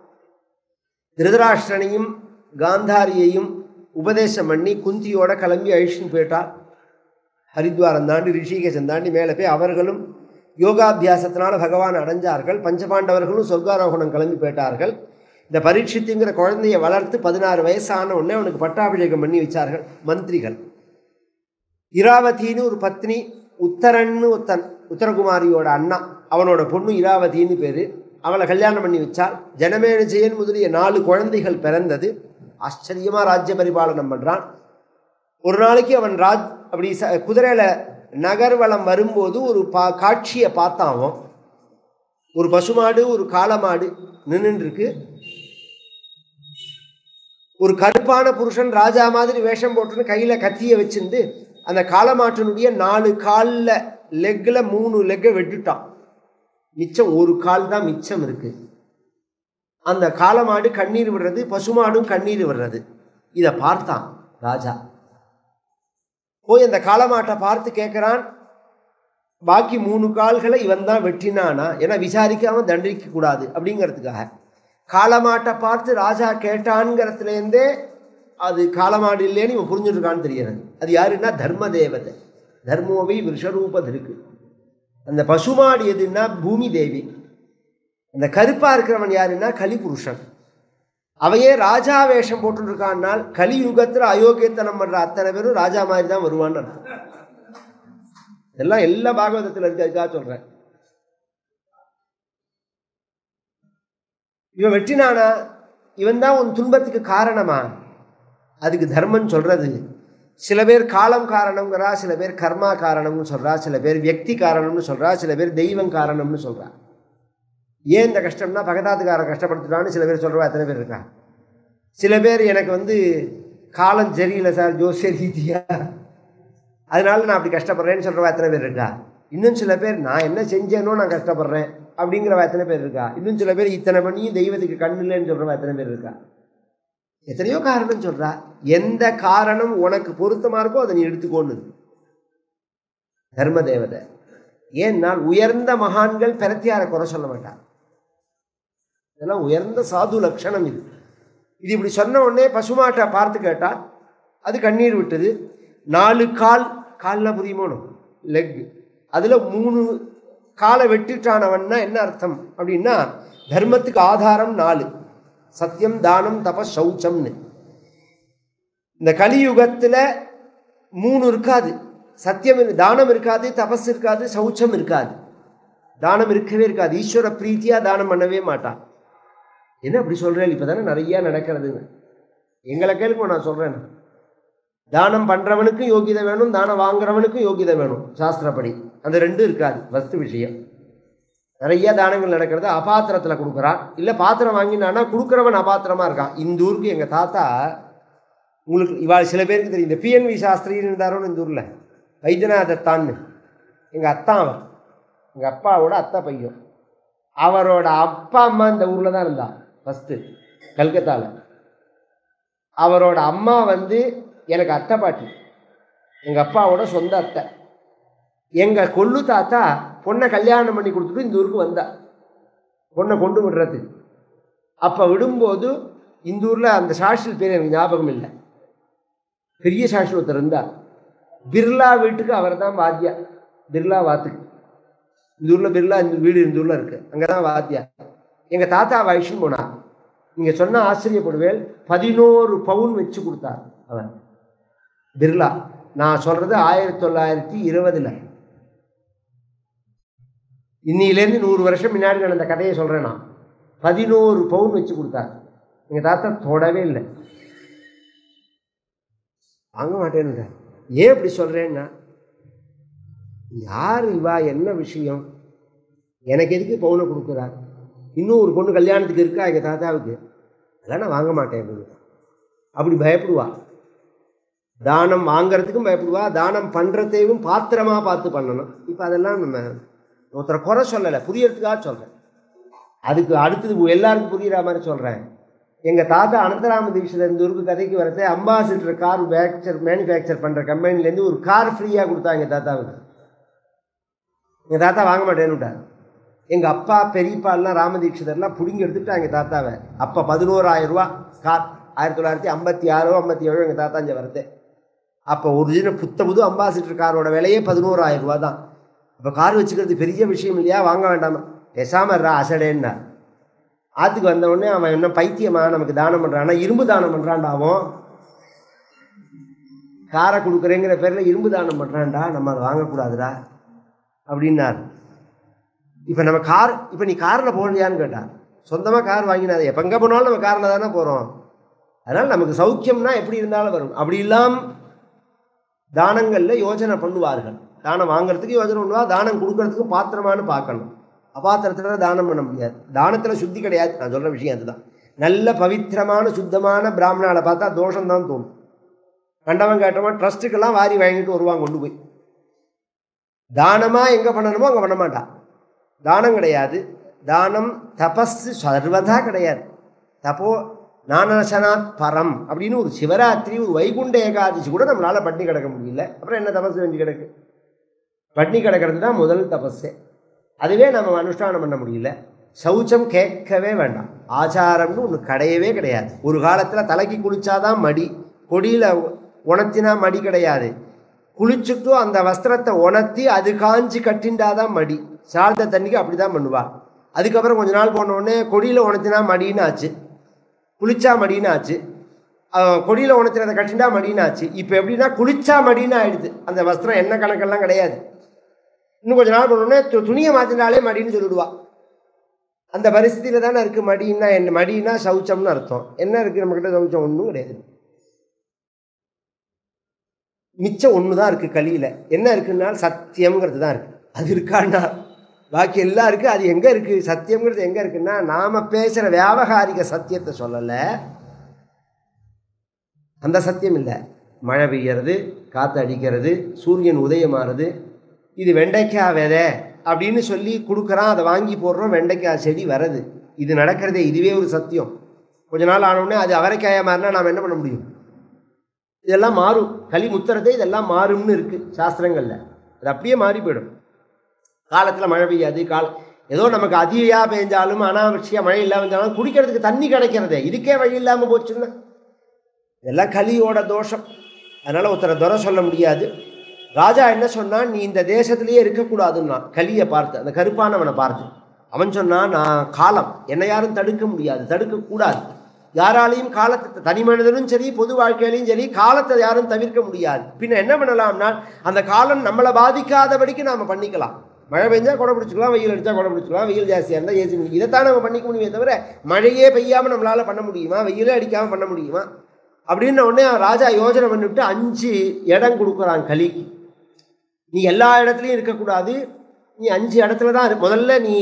திருதராஷ்டிரனையும் காந்தாரியையும் உபதேசம் பண்ணி குந்தியோட கிளம்பி அழிச்சுன்னு போயிட்டார் ஹரித்வாரம் தாண்டி ரிஷிகேசன் தாண்டி மேலே போய் அவர்களும் யோகாபியாசத்தினால பகவான் அடைஞ்சார்கள் பஞ்சபாண்டவர்களும் சொர்க்காரோகணம் கிளம்பி போயிட்டார்கள் இந்த பரீட்சித்துங்கிற குழந்தையை வளர்த்து பதினாறு வயசான உடனே அவனுக்கு பட்டாபிஷேகம் பண்ணி வச்சார்கள் மந்திரிகள் இராவதின்னு ஒரு பத்னி உத்தரன்னு ஒருத்தன் உத்தரகுமாரியோட அண்ணா அவனோட பொண்ணு இராவதின்னு பேர் அவளை கல்யாணம் பண்ணி வச்சாள் ஜனமேனஜெயன் முதலிய நாலு குழந்தைகள் பிறந்தது ஆச்சரியமாக ராஜ்ய பரிபாலனம் பண்ணுறான் ஒரு நாளைக்கு அவன் ராஜ் அப்படி ச குதிரையில் நகர்வலம் வரும்போது ஒரு பா காட்சியை பார்த்தான் அவன் ஒரு பசுமாடு ஒரு காளமாடு நின்றுட்டு இருக்கு ஒரு கருப்பான புருஷன் ராஜா மாதிரி வேஷம் போட்டுன்னு கையில் கத்தியை வச்சிருந்து அந்த காளமாட்டினுடைய நாலு காலில் லெக்கில் மூணு லெக்கை வெட்டுட்டான் மிச்சம் ஒரு கால் தான் மிச்சம் இருக்கு அந்த காளமாடு கண்ணீர் விடுறது பசுமாடும் கண்ணீர் விடுறது இதை பார்த்தான் ராஜா போய் அந்த காளமாட்டை பார்த்து கேட்குறான் பாக்கி மூணு கால்களை இவன் தான் வெட்டினானா ஏன்னா விசாரிக்காம தண்டிக்க கூடாது அப்படிங்கிறதுக்காக காளமாட்டை பார்த்து ராஜா கேட்டான்ங்கிறதுலேருந்தே அது காளமாடு இல்லைன்னு இவன் புரிஞ்சுருக்கான்னு தெரிகிறது அது யாருன்னா தர்ம தேவதை தர்மோவை விஷரூபது இருக்கு அந்த பசுமாடு எதுன்னா பூமி தேவி அந்த கருப்பா இருக்கிறவன் யாருன்னா கலிபுருஷன் அவையே ராஜா வேஷம் போட்டுருக்கான்னால் கலியுகத்தில் அயோக்கியத்தனம் பண்ற அத்தனை பேரும் ராஜா மாதிரி தான் வருவான்னு அர்த்தம் இதெல்லாம் எல்லா பாகவதத்தில் இருக்கு அதுக்காக சொல்றேன் இவன் வெட்டினானா இவன் தான் உன் துன்பத்துக்கு காரணமா அதுக்கு தர்மம் சொல்றது சில பேர் காலம் காரணங்கிறா சில பேர் கர்மா காரணம்னு சொல்றா சில பேர் வியக்தி காரணம்னு சொல்றா சில பேர் தெய்வம் காரணம்னு சொல்றா ஏன் இந்த கஷ்டம்னா பகதாத்துக்காரன் கஷ்டப்படுத்துட்டான்னு சில பேர் சொல்றவா எத்தனை பேர் இருக்கா சில பேர் எனக்கு வந்து காலம் சரியில்லை சார் ஜோசிய ரீதியா அதனால நான் அப்படி கஷ்டப்படுறேன்னு சொல்றவா எத்தனை பேர் இருக்கா இன்னும் சில பேர் நான் என்ன செஞ்சேனோ நான் கஷ்டப்படுறேன் அப்படிங்கிறவா எத்தனை பேர் இருக்கா இன்னும் சில பேர் இத்தனை பண்ணியும் தெய்வத்துக்கு கண் இல்லைன்னு சொல்றவா எத்தனை பேர் இருக்கா எத்தனையோ காரணம் சொல்றா எந்த காரணம் உனக்கு பொருத்தமா இருக்கோ அதை நீ எடுத்துக்கோன்னு தர்ம தேவதை ஏன்னால் உயர்ந்த மகான்கள் பிரத்தியாரை குறை சொல்ல மாட்டார் இதெல்லாம் உயர்ந்த சாது லட்சணம் இது இது இப்படி சொன்ன உடனே பசுமாட்டை பார்த்து கேட்டா அது கண்ணீர் விட்டது நாலு கால் காலில் புரியுமோனோ லெக் அதில் மூணு காலை வெட்டிட்டானவன்னா என்ன அர்த்தம் அப்படின்னா தர்மத்துக்கு ஆதாரம் நாலு சத்தியம் தானம் தப சௌச்சம்னு இந்த கலியுகத்தில் மூணு இருக்காது சத்தியம் இரு- தானம் இருக்காது தபஸ் இருக்காது சௌச்சம் இருக்காது தானம் இருக்கவே இருக்காது ஈஸ்வர பிரீத்தியா தானம் பண்ணவே மாட்டான் என்ன அப்படி சொல்கிறேன் இப்போ தானே நிறையா நடக்கிறதுங்க எங்களை கேளுங்க நான் சொல்கிறேன் தானம் பண்ணுறவனுக்கும் யோகிதை வேணும் தானம் வாங்குறவனுக்கும் யோகிதை வேணும் சாஸ்திரப்படி அந்த ரெண்டும் இருக்காது ஃபஸ்ட்டு விஷயம் நிறைய தானங்கள் நடக்கிறது அபாத்திரத்தில் கொடுக்குறான் இல்லை பாத்திரம் வாங்கினான்னா கொடுக்குறவன் அபாத்திரமாக இருக்கான் இந்த ஊருக்கு எங்கள் தாத்தா உங்களுக்கு இவாள் சில பேருக்கு தெரியும் இந்த பிஎன்வி சாஸ்திரின்னு இருந்தாரோன்னு இந்த ஊரில் வைத்தியநாதத்தான்னு எங்கள் அத்தான் அவன் எங்கள் அப்பாவோட அத்தா பையன் அவரோட அப்பா அம்மா இந்த ஊரில் தான் இருந்தா ஃபஸ்ட்டு கல்கத்தாவில் அவரோட அம்மா வந்து எனக்கு அத்தை பாட்டி எங்கள் அப்பாவோட சொந்த அத்தை எங்கள் கொள்ளு தாத்தா பொண்ணை கல்யாணம் பண்ணி கொடுத்துட்டு இந்த ஊருக்கு வந்தா பொண்ணை கொண்டு விடுறதுக்கு அப்போ விடும்போது இந்த ஊரில் அந்த சாஷில் பேர் எனக்கு ஞாபகம் இல்லை பெரிய சாஷி ஒருத்தர் இருந்தார் பிர்லா வீட்டுக்கு அவர் தான் வாத்தியா பிர்லா வாத்துக்கு இந்த ஊரில் பிர்லா இந்த வீடு இந்த ஊரில் இருக்குது அங்கே தான் வாத்தியா எங்கள் தாத்தா வயசுன்னு போனார் நீங்கள் சொன்ன ஆச்சரியப்படுவேல் பதினோரு பவுன் வச்சு கொடுத்தார் அவர் பிர்லா நான் சொல்கிறது ஆயிரத்தி தொள்ளாயிரத்தி இருபதில் இன்னிலேருந்து நூறு வருஷம் முன்னாடி நடந்த கதையை சொல்கிறேன் நான் பதினோரு பவுன் வச்சு கொடுத்தார் எங்கள் தாத்தா தொடவே இல்லை வாங்க மாட்டேன்னு ஏன் இப்படி சொல்கிறேன்னா யார் இவா என்ன விஷயம் எனக்கு எதுக்கு பவுனை கொடுக்குறா இன்னும் ஒரு பொண்ணு கல்யாணத்துக்கு இருக்கா எங்கள் தாத்தாவுக்கு அதெல்லாம் நான் வாங்க மாட்டேன் அப்படின்னு அப்படி பயப்படுவா தானம் வாங்கிறதுக்கும் பயப்படுவா தானம் பண்ணுறதையும் பாத்திரமாக பார்த்து பண்ணணும் இப்போ அதெல்லாம் நம்ம ஒருத்தரை குறை சொல்லலை புரியறதுக்காக சொல்கிறேன் அதுக்கு அடுத்தது எல்லாருக்கும் புரிகிற மாதிரி சொல்கிறேன் எங்கள் தாத்தா அனந்தராம தீட்சிதர் இந்த ஊருக்கு கதைக்கு வரது அம்பாசிடர் கார் மேக்சர் மேனுஃபேக்சர் பண்ணுற கம்பெனிலேருந்து ஒரு கார் ஃப்ரீயாக கொடுத்தா எங்கள் தாத்தாவுக்கு எங்கள் தாத்தா வாங்க மாட்டேன்னுட்டார் எங்கள் அப்பா பெரியப்பா எல்லாம் ராமதீட்சிதர்லாம் பிடுங்கி எடுத்துட்டா எங்கள் தாத்தாவை அப்போ பதினோராயிரம் ரூபா கார் ஆயிரத்தி தொள்ளாயிரத்தி ஐம்பத்தி ஆறோ ஐம்பத்தி ஏழோ எங்கள் தாத்தா இங்கே வருது அப்போ ஒரிஜினல் புத்த புது அம்பாசிடர் காரோட விலையே பதினோராயிரம் ரூபா தான் அப்போ கார் வச்சுக்கிறது பெரிய விஷயம் இல்லையா வாங்க வேண்டாமா பேசாமல் ரா அசடேன்னா ஆற்றுக்கு வந்த உடனே அவன் என்ன பைத்தியமா நமக்கு தானம் பண்ணுறான்னா இரும்பு தானம் பண்ணுறான்டா அவன் காரை கொடுக்குறேங்கிற பேரில் இரும்பு தானம் பண்ணுறான்டா நம்ம அதை வாங்கக்கூடாதுடா அப்படின்னார் இப்போ நம்ம கார் இப்போ நீ காரில் போகலையான்னு கேட்டார் சொந்தமாக கார் வாங்கினாது எப்போ எங்கே போனாலும் நம்ம காரில் தானே போகிறோம் அதனால் நமக்கு சௌக்கியம்னா எப்படி இருந்தாலும் வரும் அப்படி இல்லாமல் தானங்களில் யோஜனை பண்ணுவார்கள் தானம் வாங்குறதுக்கு யோஜனை பண்ணுவா தானம் கொடுக்கறதுக்கு பாத்திரமானு பார்க்கணும் அபாத்திரத்தில் தானம் பண்ண முடியாது தானத்தில் சுத்தி கிடையாது நான் சொல்கிற விஷயம் அதுதான் நல்ல பவித்திரமான சுத்தமான பிராமணாவை பார்த்தா தோஷம் தான் தோணும் கண்டவன் கேட்டவன் ட்ரஸ்ட்டுக்கெல்லாம் வாரி வாங்கிட்டு வருவான் கொண்டு போய் தானமாக எங்கே பண்ணணுமோ அங்கே பண்ண மாட்டான் தானம் கிடையாது தானம் தபஸ் சர்வதா கிடையாது தப்போ நானசனாத் பரம் அப்படின்னு ஒரு சிவராத்திரி ஒரு வைகுண்ட ஏகாதசி கூட நம்மளால் பட்னி கிடக்க முடியல அப்புறம் என்ன தபஸ் வேண்டி கிடக்கு பட்னி கிடக்கிறது தான் முதல் தபஸே அதுவே நம்ம அனுஷ்டானம் பண்ண முடியல சௌச்சம் கேட்கவே வேண்டாம் ஆச்சாரம்னு ஒன்று கிடையவே கிடையாது ஒரு காலத்தில் தலைக்கு குளிச்சாதான் மடி கொடியில் உணர்த்தினா மடி கிடையாது குளிச்சுட்டும் அந்த வஸ்திரத்தை உணர்த்தி அது காஞ்சி கட்டிண்டாதான் மடி சாழ்த்த தண்ணிக்கு அப்படி தான் பண்ணுவா அதுக்கப்புறம் கொஞ்ச நாள் போன உடனே கொடியில் உணர்த்தினா மடின்னு ஆச்சு குளிச்சா மடின்னு ஆச்சு கொடியில் உணர்த்தினதை கட்டிண்டா மடின்னு ஆச்சு இப்போ எப்படின்னா குளிச்சா மடின்னு ஆயிடுது அந்த வஸ்திரம் என்ன கணக்கெல்லாம் கிடையாது இன்னும் கொஞ்ச நாள் போனோடனே து- துணியை மாற்றினாலே மடின்னு சொல்லிடுவா அந்த பரிஸ்தியில் தானே இருக்குது மடின்னா என்ன மடின்னா சௌச்சம்னு அர்த்தம் என்ன இருக்குது நம்மக்கிட்ட சௌச்சம் ஒன்றும் கிடையாது மிச்சம் ஒன்று தான் இருக்குது கலியில் என்ன இருக்குன்னா சத்தியம்ங்கிறது தான் இருக்குது அது இருக்கான்னா பாக்கி எல்லாம் இருக்குது அது எங்கே இருக்குது சத்தியம்ங்கிறது எங்கே இருக்குன்னா நாம் பேசுகிற வியாபகாரிக சத்தியத்தை சொல்லலை அந்த சத்தியம் இல்லை மழை பெய்யறது காற்று அடிக்கிறது சூரியன் உதயமாகிறது இது வெண்டைக்காய் விதை அப்படின்னு சொல்லி கொடுக்குறான் அதை வாங்கி போடுறோம் வெண்டைக்காய் செடி வருது இது நடக்கிறதே இதுவே ஒரு சத்தியம் கொஞ்ச நாள் ஆனவுடனே அது அவரைக்காயாக மாறினா நாம் என்ன பண்ண முடியும் இதெல்லாம் மாறும் களி முத்துறதே இதெல்லாம் மாறும்னு இருக்குது சாஸ்திரங்களில் அது அப்படியே மாறி போயிடும் காலத்தில் மழை பெய்யாது கால ஏதோ நமக்கு அதிகையாக பெஞ்சாலும் அனாவசியாக மழை இல்லாமல் இருந்தாலும் குடிக்கிறதுக்கு தண்ணி கிடைக்கிறதே இதுக்கே வழி இல்லாமல் போச்சுன்னா இதெல்லாம் கலியோட தோஷம் அதனால் ஒருத்தரை துறை சொல்ல முடியாது ராஜா என்ன சொன்னான் நீ இந்த தேசத்திலேயே இருக்கக்கூடாதுன்னா கலியை பார்த்து அந்த கருப்பானவனை பார்த்து அவன் சொன்னான் நான் காலம் என்னை யாரும் தடுக்க முடியாது தடுக்கக்கூடாது யாராலையும் காலத்தை தனி மனிதனும் சரி பொது வாழ்க்கையிலையும் சரி காலத்தை யாரும் தவிர்க்க முடியாது பின்ன என்ன பண்ணலாம்னா அந்த காலம் நம்மளை பாதிக்காதபடிக்கு நாம் பண்ணிக்கலாம் மழை பெஞ்சா கொடை பிடிச்சிக்கலாம் வெயில் அடித்தா கொடை பிடிச்சிக்கலாம் வெயில் ஜாஸ்தியாக இருந்தால் ஏசி பண்ணி இதைத்தான் நம்ம பண்ணிக்க முடியுமே தவிர மழையே பெய்யாமல் நம்மளால் பண்ண முடியுமா வெயிலே அடிக்காமல் பண்ண முடியுமா அப்படின்ன உடனே ராஜா யோஜனை பண்ணிவிட்டு அஞ்சு இடம் கொடுக்குறான் கலிக்கு நீ எல்லா இடத்துலையும் இருக்கக்கூடாது நீ அஞ்சு இடத்துல தான் இரு முதல்ல நீ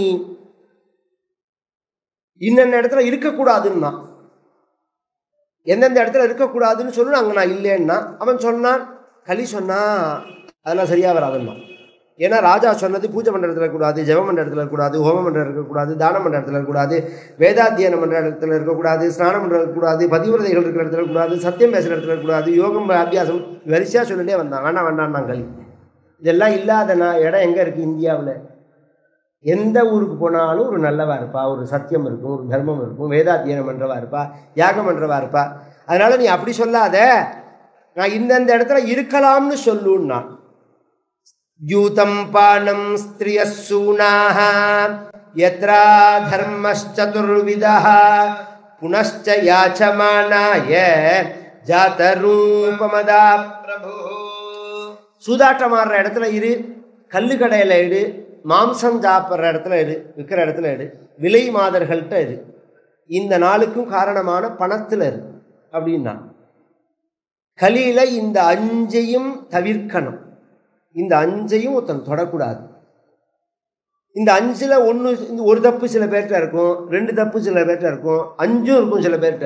இன்னென்ன இடத்துல இருக்கக்கூடாதுன்னா எந்தெந்த இடத்துல இருக்கக்கூடாதுன்னு சொல்லு அங்கே நான் இல்லைன்னா அவன் சொன்னான் களி சொன்னா அதெல்லாம் சரியாக வராதுன்னா ஏன்னா ராஜா சொன்னது பூஜை பண்ணுற இடத்துல இருக்கக்கூடாது ஜெபம் பண்ணுற இடத்துல இருக்கக்கூடாது ஹோமம் பண்ணுற இருக்கக்கூடாது தானம் பண்ணுற இடத்துல இருக்கக்கூடாது வேதாத்தியனம் பண்ணுற இடத்துல இருக்கக்கூடாது ஸ்நானம் பண்ணுற இருக்கக்கூடாது பதிவிரதைகள் இருக்கிற இடத்துல இருக்கக்கூடாது சத்தியம் பேசுகிற இடத்துல இருக்கக்கூடாது யோகம் அபியாசம் வரிசையாக சொல்லிட்டே வந்தான் வேண்டாம் வேண்டாம் நான் களி இதெல்லாம் இல்லாத நான் இடம் எங்கே இருக்குது இந்தியாவில் எந்த ஊருக்கு போனாலும் ஒரு நல்லவா இருப்பா ஒரு சத்தியம் இருக்கும் ஒரு தர்மம் இருக்கும் வேதாத்தியனம் பண்ணுறவா இருப்பா யாகம் பண்ணுறவா இருப்பா அதனால நீ அப்படி சொல்லாத நான் இந்தந்த இடத்துல இருக்கலாம்னு சொல்லுன்னா யூதம் பானம் ஸ்திரிய சூனாக யத்ரா தர்மச்சதுர்விதா புனश्च யாச்சமானாய ஜாதரூபமதா
பிரபு
சூதாட்டம் ஆடுற இடத்துல இரு கல்லு கடையில் இடு மாம்சம் சாப்பிட்ற இடத்துல இரு விற்கிற இடத்துல இரு விலை மாதர்கள்ட்ட இரு இந்த நாளுக்கும் காரணமான பணத்தில் இரு அப்படின்னா கலியில இந்த அஞ்சையும் தவிர்க்கணும் இந்த அஞ்சையும் ஒருத்தன் தொடக்கூடாது இந்த அஞ்சில் ஒன்று இந்த ஒரு தப்பு சில பேர்கிட்ட இருக்கும் ரெண்டு தப்பு சில பேர்கிட்ட இருக்கும் அஞ்சும் இருக்கும் சில பேர்கிட்ட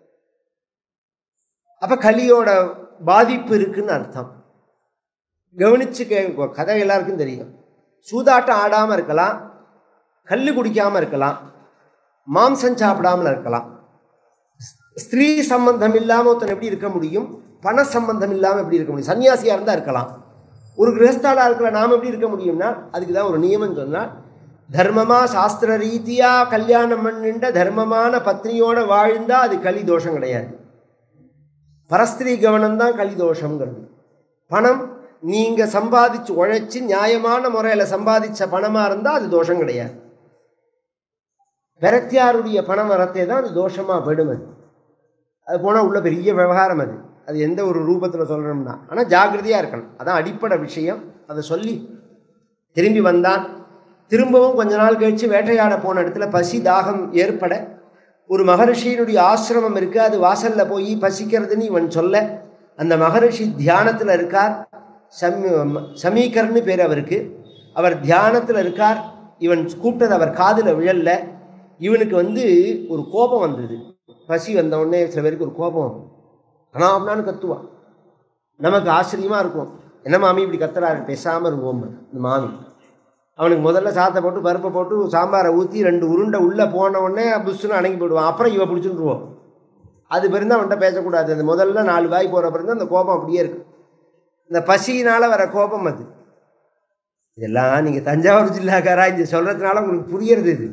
அப்போ கலியோட பாதிப்பு இருக்குன்னு அர்த்தம் கவனிச்சு கே கதை எல்லாருக்கும் தெரியும் சூதாட்டம் ஆடாமல் இருக்கலாம் கல் குடிக்காமல் இருக்கலாம் மாம்சம் சாப்பிடாமல் இருக்கலாம் ஸ்திரீ சம்பந்தம் இல்லாமல் ஒருத்தன் எப்படி இருக்க முடியும் பண சம்பந்தம் இல்லாமல் எப்படி இருக்க முடியும் சன்னியாசியாக இருந்தால் இருக்கலாம் ஒரு கிரகஸ்தாலாக இருக்கிற நாம் எப்படி இருக்க முடியும்னா அதுக்கு தான் ஒரு நியமம் சொன்னால் தர்மமாக சாஸ்திர ரீதியாக கல்யாணம் பண்ணின்ற தர்மமான பத்னியோட வாழ்ந்தால் அது கலி தோஷம் கிடையாது பரஸ்திரீ கவனம் தான் கலி தோஷங்கிறது பணம் நீங்கள் சம்பாதிச்சு உழைச்சி நியாயமான முறையில் சம்பாதிச்ச பணமாக இருந்தால் அது தோஷம் கிடையாது விரக்தியாருடைய பணம் வரத்தே தான் அது தோஷமாக போயிடும் அது அது போனால் உள்ள பெரிய விவகாரம் அது அது எந்த ஒரு ரூபத்தில் சொல்லணும்னா ஆனால் ஜாக்கிரதையாக இருக்கணும் அதான் அடிப்படை விஷயம் அதை சொல்லி திரும்பி வந்தான் திரும்பவும் கொஞ்ச நாள் கழித்து வேட்டையாட போன இடத்துல பசி தாகம் ஏற்பட ஒரு மகரிஷியினுடைய ஆசிரமம் இருக்குது அது வாசலில் போய் பசிக்கிறதுன்னு இவன் சொல்ல அந்த மகரிஷி தியானத்தில் இருக்கார் சமீ சமீகர்னு பேர் அவருக்கு அவர் தியானத்தில் இருக்கார் இவன் கூப்பிட்டது அவர் காதில் விழல்ல இவனுக்கு வந்து ஒரு கோபம் வந்தது பசி வந்த உடனே சில பேருக்கு ஒரு கோபம் வரும் ஆனால் அப்படின்னான்னு கத்துவான் நமக்கு ஆச்சரியமாக இருக்கும் என்ன மாமி இப்படி கத்துறாரு பேசாமல் இருக்கும் இந்த மாமி அவனுக்கு முதல்ல சாத்தை போட்டு பருப்பை போட்டு சாம்பாரை ஊற்றி ரெண்டு உருண்டை உள்ளே போன உடனே புஷ்ஷுன்னு அடங்கி போயிடுவான் அப்புறம் இவ பிடிச்சிட்டுருவோம் அது பிறந்து அவன்கிட்ட பேசக்கூடாது அந்த முதல்ல நாலு வாய் போகிற பிறந்து அந்த கோபம் அப்படியே இருக்கு இந்த பசியினால் வர கோபம் அது இதெல்லாம் நீங்கள் தஞ்சாவூர் ஜில்லாக்காரா இங்கே சொல்கிறதுனால உங்களுக்கு புரியறது இது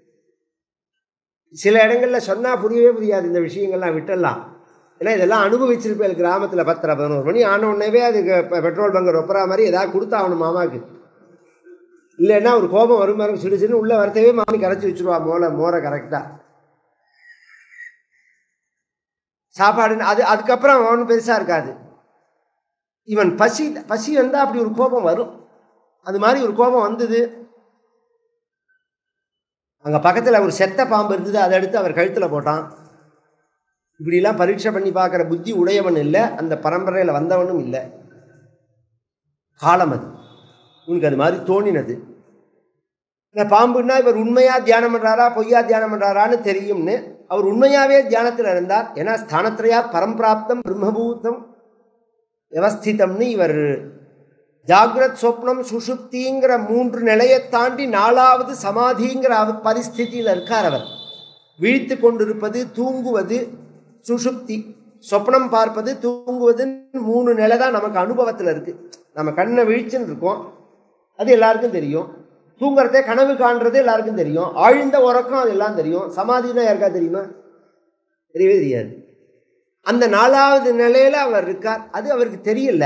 சில இடங்களில் சொன்னால் புரியவே புரியாது இந்த விஷயங்கள்லாம் விட்டுடலாம் ஏன்னா இதெல்லாம் அனுபவிச்சிருப்பேன் கிராமத்தில் பத்தரை பதினோரு மணி ஆன உடனேவே அதுக்கு பெ- பெட்ரோல் பங்கு ரொப்பரா மாதிரி ஏதாவது கொடுத்தாகணும் மாமாவுக்கு இல்லைன்னா ஒரு கோபம் வரும் மாதிரி சிடு சிடு உள்ளே வரத்தவே மாமி கரைச்சி வச்சுருவா மோளை மோரை கரெக்டாக சாப்பாடுன்னு அது அதுக்கப்புறம் அவனு பெருசாக இருக்காது இவன் பசி பசி வந்தால் அப்படி ஒரு கோபம் வரும் அது மாதிரி ஒரு கோபம் வந்தது அங்கே பக்கத்தில் ஒரு செத்த பாம்பு இருந்தது அதை எடுத்து அவர் கழுத்தில் போட்டான் இப்படிலாம் பரீட்சை பண்ணி பார்க்குற புத்தி உடையவன் இல்லை அந்த பரம்பரையில் வந்தவனும் இல்லை காலம் அது உனக்கு அது மாதிரி தோணினது இந்த பாம்புன்னா இவர் உண்மையாக தியானம் பண்ணுறாரா பொய்யா தியானம் பண்ணுறாரான்னு தெரியும்னு அவர் உண்மையாகவே தியானத்தில் இருந்தார் ஏன்னா ஸ்தானத்திரையா பரம்பிராப்தம் பிரம்மபூதம் வியவஸ்திதம்னு இவர் ஜாகிரத் சொப்னம் சுஷுப்திங்கிற மூன்று நிலையை தாண்டி நாலாவது சமாதிங்கிற அவ- பரிஸ்திதியில் இருக்கார் அவர் விழித்து கொண்டிருப்பது தூங்குவது சுஷுப்தி சொப்னம் பார்ப்பது தூங்குவதுன்னு மூணு நிலை தான் நமக்கு அனுபவத்தில் இருக்குது நம்ம கண்ணை விழிச்சுன்னு இருக்கோம் அது எல்லாருக்கும் தெரியும் தூங்குறதே கனவு காண்றது எல்லாருக்கும் தெரியும் ஆழ்ந்த உறக்கம் அது எல்லாம் தெரியும் சமாதினா யாருக்கா தெரியுமா தெரியவே தெரியாது அந்த நாலாவது நிலையில அவர் இருக்கார் அது அவருக்கு தெரியல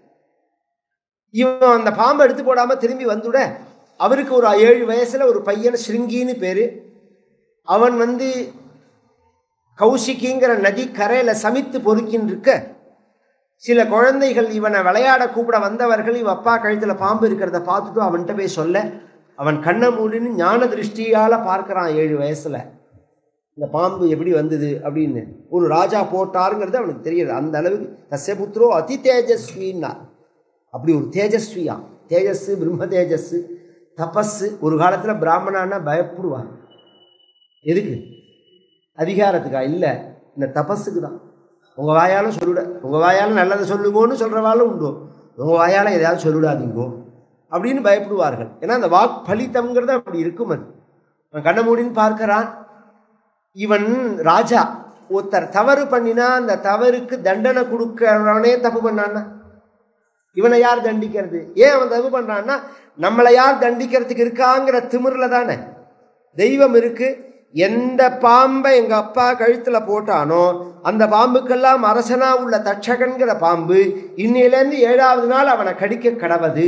இவன் அந்த பாம்பை எடுத்து போடாம திரும்பி வந்துட அவருக்கு ஒரு ஏழு வயசுல ஒரு பையன் ஸ்ருங்கின்னு பேரு அவன் வந்து கௌஷிகிங்கிற நதி கரையில சமித்து பொறுக்கின்னு இருக்க சில குழந்தைகள் இவனை விளையாட கூப்பிட வந்தவர்கள் இவ அப்பா கழுத்துல பாம்பு இருக்கிறத பார்த்துட்டு அவன்கிட்ட போய் சொல்ல அவன் கண்ணை மூடின்னு ஞான திருஷ்டியால பார்க்கறான் ஏழு வயசுல இந்த பாம்பு எப்படி வந்தது அப்படின்னு ஒரு ராஜா போட்டாருங்கிறது அவனுக்கு தெரியுது அந்த அளவுக்கு தஸ்ய புத்திரோ அதி தேஜஸ்வின்னா அப்படி ஒரு தேஜஸ்வியா தேஜஸ் பிரம்ம தேஜஸ் தபஸ் ஒரு காலத்தில் பிராமணான்னா பயப்படுவாங்க எதுக்கு அதிகாரத்துக்கா இல்லை இந்த தபஸுக்கு தான் உங்கள் வாயால் சொல்லிட உங்கள் வாயால் நல்லதை சொல்லுங்கோன்னு சொல்கிறவாலும் உண்டு உங்கள் வாயால் எதையாவது சொல்லிடாதீங்கோ அப்படின்னு பயப்படுவார்கள் ஏன்னா அந்த வாக் பலித்தம்ங்கிறது அப்படி இருக்கும் அது அவன் கண்ண மூடின்னு பார்க்கறான் இவன் ராஜா ஒருத்தர் தவறு பண்ணினா அந்த தவறுக்கு தண்டனை கொடுக்கறவனே தப்பு பண்ணான்னா இவனை யார் தண்டிக்கிறது ஏன் அவன் தப்பு பண்றான்னா நம்மளை யார் தண்டிக்கிறதுக்கு இருக்காங்கிற திமிரில் தானே தெய்வம் இருக்கு எந்த பாம்பை எங்க அப்பா கழுத்துல போட்டானோ அந்த பாம்புக்கெல்லாம் அரசனா உள்ள தட்சகன்கிற பாம்பு இன்னிலேருந்து ஏழாவது நாள் அவனை கடிக்க கடவது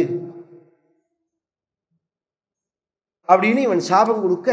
அப்படின்னு இவன் சாபம் கொடுக்க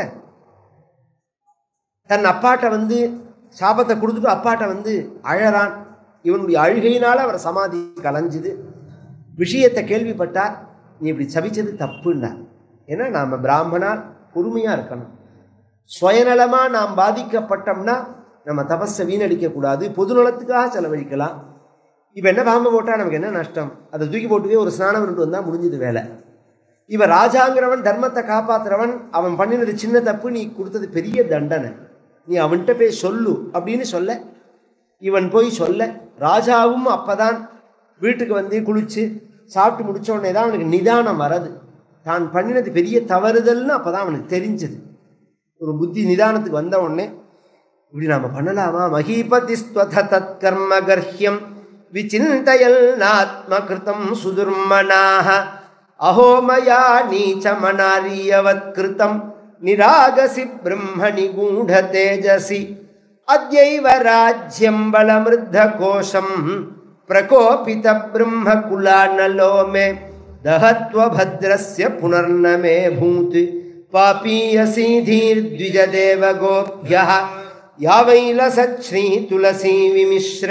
தன் அப்பாட்ட வந்து சாபத்தை கொடுத்துட்டு அப்பாட்ட வந்து அழறான் இவனுடைய அழுகையினால அவர் சமாதி கலைஞ்சுது விஷயத்தை கேள்விப்பட்டார் நீ இப்படி சபிச்சது தப்புன்னார் ஏன்னா நாம் பிராமணால் பொறுமையாக இருக்கணும் சுயநலமாக நாம் பாதிக்கப்பட்டோம்னா நம்ம தபஸை வீணடிக்கக்கூடாது பொதுநலத்துக்காக செலவழிக்கலாம் இப்போ என்ன பாம்பை போட்டால் நமக்கு என்ன நஷ்டம் அதை தூக்கி போட்டுவே ஒரு ஸ்நானம் பண்ணிட்டு வந்தால் முடிஞ்சது வேலை இவன் ராஜாங்கிறவன் தர்மத்தை காப்பாத்துறவன் அவன் பண்ணினது சின்ன தப்பு நீ கொடுத்தது பெரிய தண்டனை நீ அவன்கிட்ட போய் சொல்லு அப்படின்னு சொல்ல இவன் போய் சொல்ல ராஜாவும் அப்பதான் வீட்டுக்கு வந்து குளிச்சு சாப்பிட்டு முடிச்ச உடனே தான் அவனுக்கு நிதானம் வரது தான் பண்ணினது பெரிய தவறுதல்னு அப்பதான் அவனுக்கு தெரிஞ்சது ஒரு புத்தி நிதானத்துக்கு வந்த உடனே இப்படி நாம பண்ணலாமா மகீபதி ஸ்வத தற்கர்ம கர்ஹ்யம் விசிந்தயல் நாத்ம கிருதம் சுதுர்மனாக அஹோ மயா நீச்சமனாரியவத் கிருதம் நிராகசி பிரம்மணி கூಢ தேஜசி அத்யைவ ராஜ்யம் பலமிருத்த கோஷம் பிரகோபித பிரம்ம குலானலோ மே दहत्व भद्रस्य पुनर्न मे भूत् पापीयसीधीर्द्विजदेव गोभ्यः यावैलसच्छ्री तुलसी विमिश्र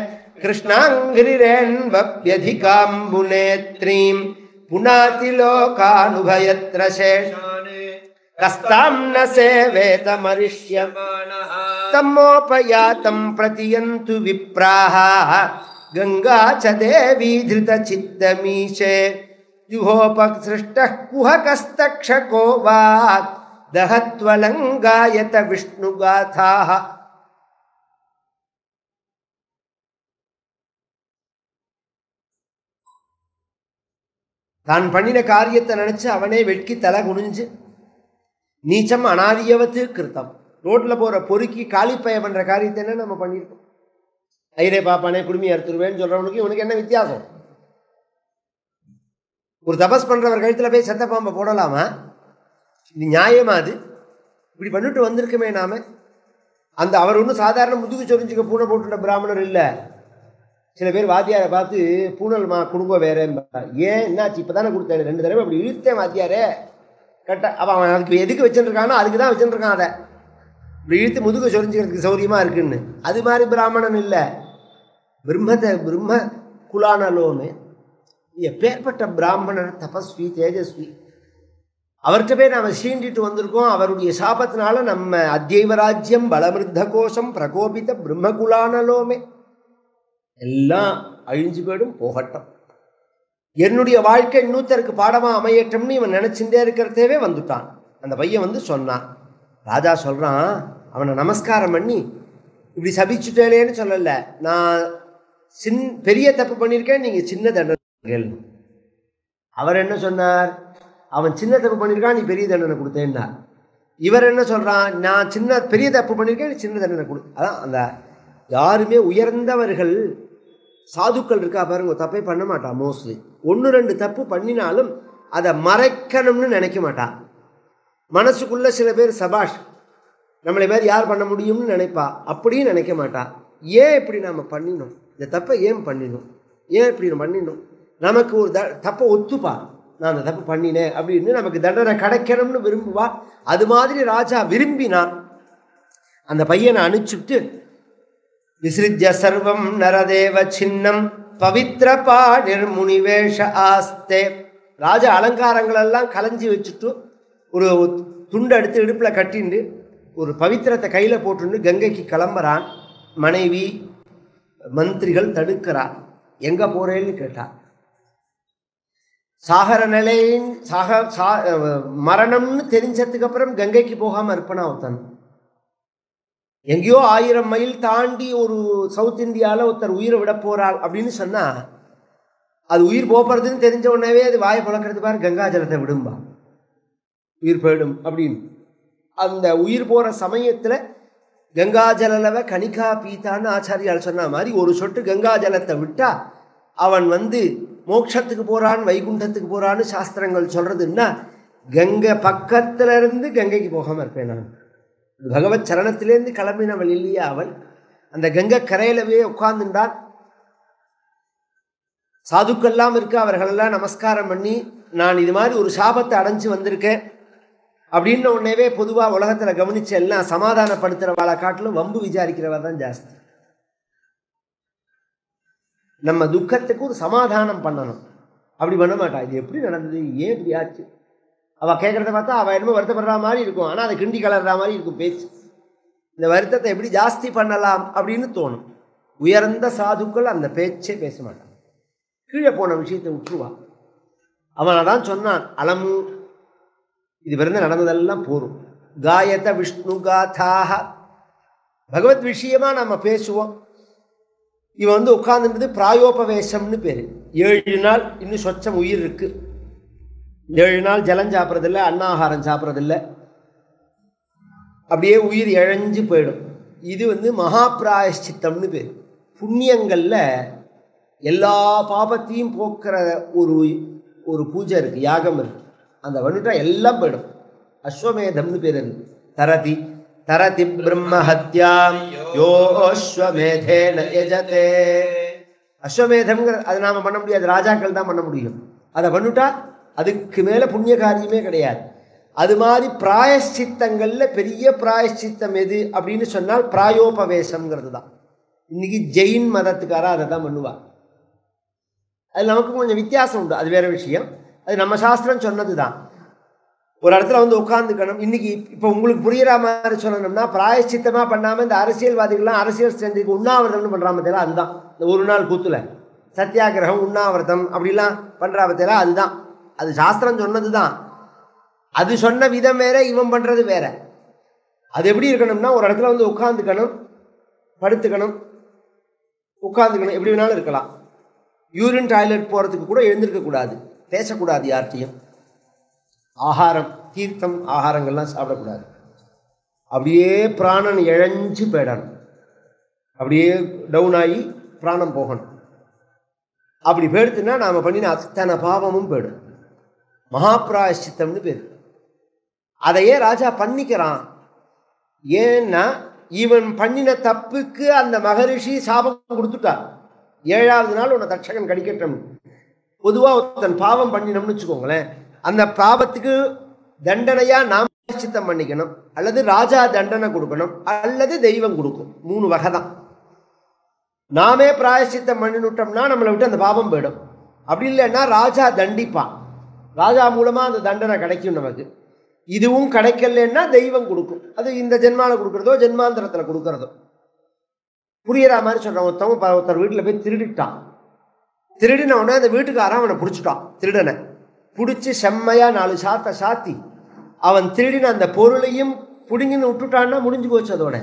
कृष्णाङ्घ्रिरेन्वप्यधिकाम्बुनेत्रीं पुनातिलोकानुभयत्र शेष कस्तां न सेवेतमरिष्यम् तमोपयातं प्रतियन्तु विप्राः गङ्गा च देवी धृतचित्तमीशे जुहोपसृष्टः कुहकस्तक्षको वा दहत्वलङ्गायत विष्णुगाथाः தான் பண்ணின காரியத்தை நினைச்சு அவனே வெட்கி தலை குனிஞ்சு நீச்சம் அனாரியவத்து கிருத்தம் ரோட்ல போற பொறுக்கி காலிப்பய பண்ற காரியத்தை என்ன நம்ம பண்ணியிருக்கோம் ஐரே பாப்பானே குடுமி அறுத்துருவேன்னு சொல்றவனுக்கு இவனுக்கு என்ன வித்தியாசம் ஒரு தபஸ் பண்றவர் கழுத்துல போய் செத்த பாம்பை போடலாமா இது நியாயமா அது இப்படி பண்ணிட்டு வந்திருக்குமே நாம அந்த அவர் ஒன்றும் சாதாரண முதுகு சொரிஞ்சுக்க பூனை போட்டுட்ட பிராமணர் இல்லை சில பேர் வாத்தியாரை பார்த்து பூனல்மா குடும்ப வேறேன்பா ஏன் என்னாச்சு இப்போ தானே கொடுத்தேன் ரெண்டு தடவை அப்படி இழுத்தேன் வாத்தியாரே கட்ட அப்போ அவன் அதுக்கு எதுக்கு வச்சுருக்கானோ அதுக்கு தான் வச்சுருக்கான் அதை இப்படி இழுத்து முதுகு சொரிஞ்சுக்கிறதுக்கு சௌரியமாக இருக்குன்னு அது மாதிரி பிராமணன் இல்லை பிரம்மத்தை பிரம்ம குலானலோன்னு எப்பேற்பட்ட பிராமணர் தபஸ்வி தேஜஸ்வி அவர்கிட்ட போய் நாம் சீண்டிட்டு வந்திருக்கோம் அவருடைய சாபத்தினால நம்ம அத்தியவராஜ்யம் பலமிருத்த கோஷம் பிரகோபித்த பிரம்மகுலானலோமே எல்லாம் அழிஞ்சு போயிடும் போகட்டும் என்னுடைய வாழ்க்கை இன்னொருத்தருக்கு பாடமாக அமையட்டும்னு இவன் நினச்சிட்டே இருக்கிறதேவே வந்துட்டான் அந்த பையன் வந்து சொன்னான் ராஜா சொல்கிறான் அவனை நமஸ்காரம் பண்ணி இப்படி சபிச்சுட்டேனேன்னு சொல்லலை நான் சின் பெரிய தப்பு பண்ணியிருக்கேன் நீங்கள் சின்ன தண்டனை கேளு அவர் என்ன சொன்னார் அவன் சின்ன தப்பு பண்ணியிருக்கான் நீ பெரிய தண்டனை கொடுத்தேன்னா இவர் என்ன சொல்கிறான் நான் சின்ன பெரிய தப்பு பண்ணியிருக்கேன் நீ சின்ன தண்டனை கொடு அதான் அந்த யாருமே உயர்ந்தவர்கள் சாதுக்கள் இருக்கா பாருங்க தப்பே பண்ண மாட்டான் மோஸ்ட்லி ஒன்று ரெண்டு தப்பு பண்ணினாலும் அதை மறைக்கணும்னு நினைக்க மாட்டான் மனசுக்குள்ள சில பேர் சபாஷ் நம்மளை மாதிரி யார் பண்ண முடியும்னு நினைப்பா அப்படியும் நினைக்க மாட்டா ஏன் இப்படி நாம் பண்ணினோம் இந்த தப்பை ஏன் பண்ணினோம் ஏன் இப்படி பண்ணினோம் நமக்கு ஒரு த தப்பை ஒத்துப்பா நான் அந்த தப்பு பண்ணினேன் அப்படின்னு நமக்கு தண்டனை கிடைக்கணும்னு விரும்புவா அது மாதிரி ராஜா விரும்பினான் அந்த பையனை அனுப்பிச்சுட்டு விசிருஜ்ய சர்வம் நரதேவ சின்னம் பவித்ர பாடிர் முனிவேஷ ஆஸ்தே ராஜ அலங்காரங்கள் எல்லாம் கலைஞ்சி வச்சுட்டு ஒரு துண்டு எடுத்து இடுப்பில் கட்டிண்டு ஒரு பவித்திரத்தை கையில் போட்டுண்டு கங்கைக்கு கிளம்புறான் மனைவி மந்திரிகள் தடுக்கிறார் எங்கே போகிறேன்னு கேட்டா சாகர நிலையின் சாக சா அஹ் மரணம்னு தெரிஞ்சதுக்கு அப்புறம் கங்கைக்கு போகாம இருப்பனா ஒருத்தன் எங்கேயோ ஆயிரம் மைல் தாண்டி ஒரு சவுத் இந்தியாவில் ஒருத்தர் உயிரை விட போறாள் அப்படின்னு சொன்னா அது உயிர் போறதுன்னு தெரிஞ்ச உடனே அது வாயை பழக்கிறது பாரு கங்கா ஜலத்தை விடும்பா உயிர் போயிடும் அப்படின்னு அந்த உயிர் போற சமயத்துல கங்கா ஜலலவ கணிகா பீத்தான்னு ஆச்சாரியால் சொன்ன மாதிரி ஒரு சொட்டு கங்கா ஜலத்தை விட்டா அவன் வந்து மோட்சத்துக்கு போறான் வைகுண்டத்துக்கு போறான்னு சாஸ்திரங்கள் சொல்றதுன்னா கங்கை பக்கத்துல இருந்து கங்கைக்கு போகாம இருப்பேன் நான் பகவத் சரணத்திலேருந்து கிளம்பினவள் இல்லையா அவள் அந்த கங்கை கரையிலவே உட்கார்ந்துட்டான் சாதுக்கெல்லாம் இருக்கு அவர்களெல்லாம் நமஸ்காரம் பண்ணி நான் இது மாதிரி ஒரு சாபத்தை அடைஞ்சு வந்திருக்கேன் அப்படின்னு உடனேவே பொதுவாக உலகத்தில் கவனிச்ச எல்லாம் சமாதானப்படுத்துகிறவாளை காட்டிலும் வம்பு விசாரிக்கிறவா தான் ஜாஸ்தி நம்ம துக்கத்துக்கு ஒரு சமாதானம் பண்ணணும் அப்படி பண்ண மாட்டா இது எப்படி நடந்தது ஏன் இப்படி ஆச்சு அவள் கேட்குறத பார்த்தா அவள் என்னமோ வருத்தப்படுற மாதிரி இருக்கும் ஆனால் அதை கிண்டி கலர்ற மாதிரி இருக்கும் பேச்சு இந்த வருத்தத்தை எப்படி ஜாஸ்தி பண்ணலாம் அப்படின்னு தோணும் உயர்ந்த சாதுக்கள் அந்த பேச்சே பேச மாட்டான் கீழே போன விஷயத்தை விட்டுருவான் அவன் அதான் சொன்னான் அலமு இது பிறந்து நடந்ததெல்லாம் போரும் காயத விஷ்ணு காதாக பகவத் விஷயமா நம்ம பேசுவோம் இவன் வந்து உட்கார்ந்துன்றது பிராயோபவேசம்னு பேர் ஏழு நாள் இன்னும் சொச்சம் உயிர் இருக்கு ஏழு நாள் ஜலம் சாப்பிட்றதில்ல அன்னாகாரம் சாப்பிட்றதில்ல அப்படியே உயிர் இழஞ்சு போயிடும் இது வந்து மகா பிராயஷ்சித்தம்னு பேர் புண்ணியங்களில் எல்லா பாபத்தையும் போக்குற ஒரு ஒரு பூஜை இருக்குது யாகம் இருக்குது அந்த வந்துட்டா எல்லாம் போயிடும் அஸ்வமேதம்னு பேர் இருக்கு தரதி தரதி பிரம்மஹத்யாம் யோ அஸ்வமேதேன யஜதே அஸ்வமேதம்ங்கிற அது நாம் பண்ண முடியாது ராஜாக்கள் தான் பண்ண முடியும் அதை பண்ணிட்டா அதுக்கு மேலே புண்ணிய காரியமே கிடையாது அது மாதிரி பிராயஷ்சித்தங்களில் பெரிய பிராயஷ்சித்தம் எது அப்படின்னு சொன்னால் பிராயோபவேசம்ங்கிறது தான் இன்னைக்கு ஜெயின் மதத்துக்காரா அதை தான் பண்ணுவா அது நமக்கு கொஞ்சம் வித்தியாசம் உண்டு அது வேற விஷயம் அது நம்ம சாஸ்திரம் சொன்னது தான் ஒரு இடத்துல வந்து உட்காந்துக்கணும் இன்னைக்கு இப்போ உங்களுக்கு புரியுற மாதிரி சொல்லணும்னா பிராயச்சித்தமாக பண்ணாமல் இந்த அரசியல்வாதிகள்லாம் அரசியல் செஞ்சுக்கு உண்ணாவிரதம்னு பண்ணுறா பத்தியெல்லாம் அதுதான் இந்த ஒரு நாள் கூத்துல சத்தியாகிரகம் உண்ணாவிரதம் அப்படிலாம் பண்ணுறா பத்தியெல்லாம் அதுதான் அது சாஸ்திரம் சொன்னது தான் அது சொன்ன விதம் வேற இவன் பண்ணுறது வேற அது எப்படி இருக்கணும்னா ஒரு இடத்துல வந்து உட்காந்துக்கணும் படுத்துக்கணும் உட்காந்துக்கணும் எப்படி வேணாலும் இருக்கலாம் யூரின் டாய்லெட் போகிறதுக்கு கூட எழுந்திருக்கக்கூடாது பேசக்கூடாது யார்கிட்டையும் ஆகாரம் தீர்த்தம் ஆகாரங்கள்லாம் சாப்பிடக்கூடாது அப்படியே பிராணன் இழஞ்சு போயிடணும் அப்படியே டவுன் ஆகி பிராணம் போகணும் அப்படி போயிடுத்துன்னா நாம் பண்ணின அத்தனை பாவமும் போயிடும் மகாபிராயஷ்சித்தம்னு பேர் அதையே ராஜா பண்ணிக்கிறான் ஏன்னா இவன் பண்ணின தப்புக்கு அந்த மகரிஷி சாபம் கொடுத்துட்டார் ஏழாவது நாள் உன்னை தட்சகன் கடிக்கட்டும் பொதுவாக ஒருத்தன் பாவம் பண்ணினோம்னு வச்சுக்கோங்களேன் அந்த பாவத்துக்கு தண்டனையாக நாம் சித்தம் பண்ணிக்கணும் அல்லது ராஜா தண்டனை கொடுக்கணும் அல்லது தெய்வம் கொடுக்கும் மூணு வகை தான் நாமே பிராயசித்தம் பண்ணிவிட்டோம்னா நம்மளை விட்டு அந்த பாவம் போயிடும் அப்படி இல்லைன்னா ராஜா தண்டிப்பான் ராஜா மூலமாக அந்த தண்டனை கிடைக்கும் நமக்கு இதுவும் கிடைக்கலன்னா தெய்வம் கொடுக்கும் அது இந்த ஜென்மாவில் கொடுக்குறதோ ஜென்மாந்திரத்தில் கொடுக்குறதோ புரியுற மாதிரி சொல்கிறான் ஒருத்தவங்க ஒருத்தர் வீட்டில் போய் திருடிட்டான் திருடின உடனே அந்த வீட்டுக்காரன் அவனை பிடிச்சிட்டான் திருடனை பிடிச்சி செம்மையாக நாலு சாத்தை சாத்தி அவன் திருடின அந்த பொருளையும் பிடுங்கின்னு விட்டுட்டான்னா முடிஞ்சு போச்சு அதோட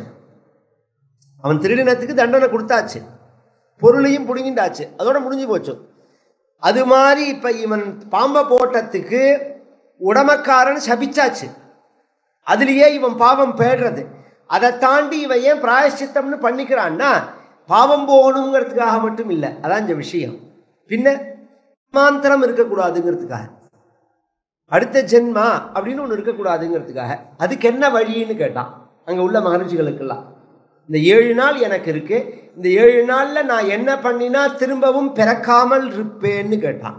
அவன் திருடினத்துக்கு தண்டனை கொடுத்தாச்சு பொருளையும் பிடுங்கிட்டாச்சு அதோட முடிஞ்சு போச்சு அது மாதிரி இப்போ இவன் பாம்பை போட்டத்துக்கு உடமக்காரன் சபிச்சாச்சு அதுலேயே இவன் பாவம் பேடுறது அதை தாண்டி இவன் ஏன் பிராயசித்தம்னு பண்ணிக்கிறான்னா பாவம் போகணுங்கிறதுக்காக மட்டும் இல்லை அதான் இந்த விஷயம் பின்ன மாந்திரம் இருக்கக்கூடாதுங்கிறதுக்காக அடுத்த ஜென்மா அப்படின்னு ஒன்று இருக்கக்கூடாதுங்கிறதுக்காக அதுக்கு என்ன வழின்னு கேட்டான் அங்கே உள்ள மகர்ஷிகளுக்கெல்லாம் இந்த ஏழு நாள் எனக்கு இருக்கு இந்த ஏழு நாளில் நான் என்ன பண்ணினா திரும்பவும் பிறக்காமல் இருப்பேன்னு கேட்டான்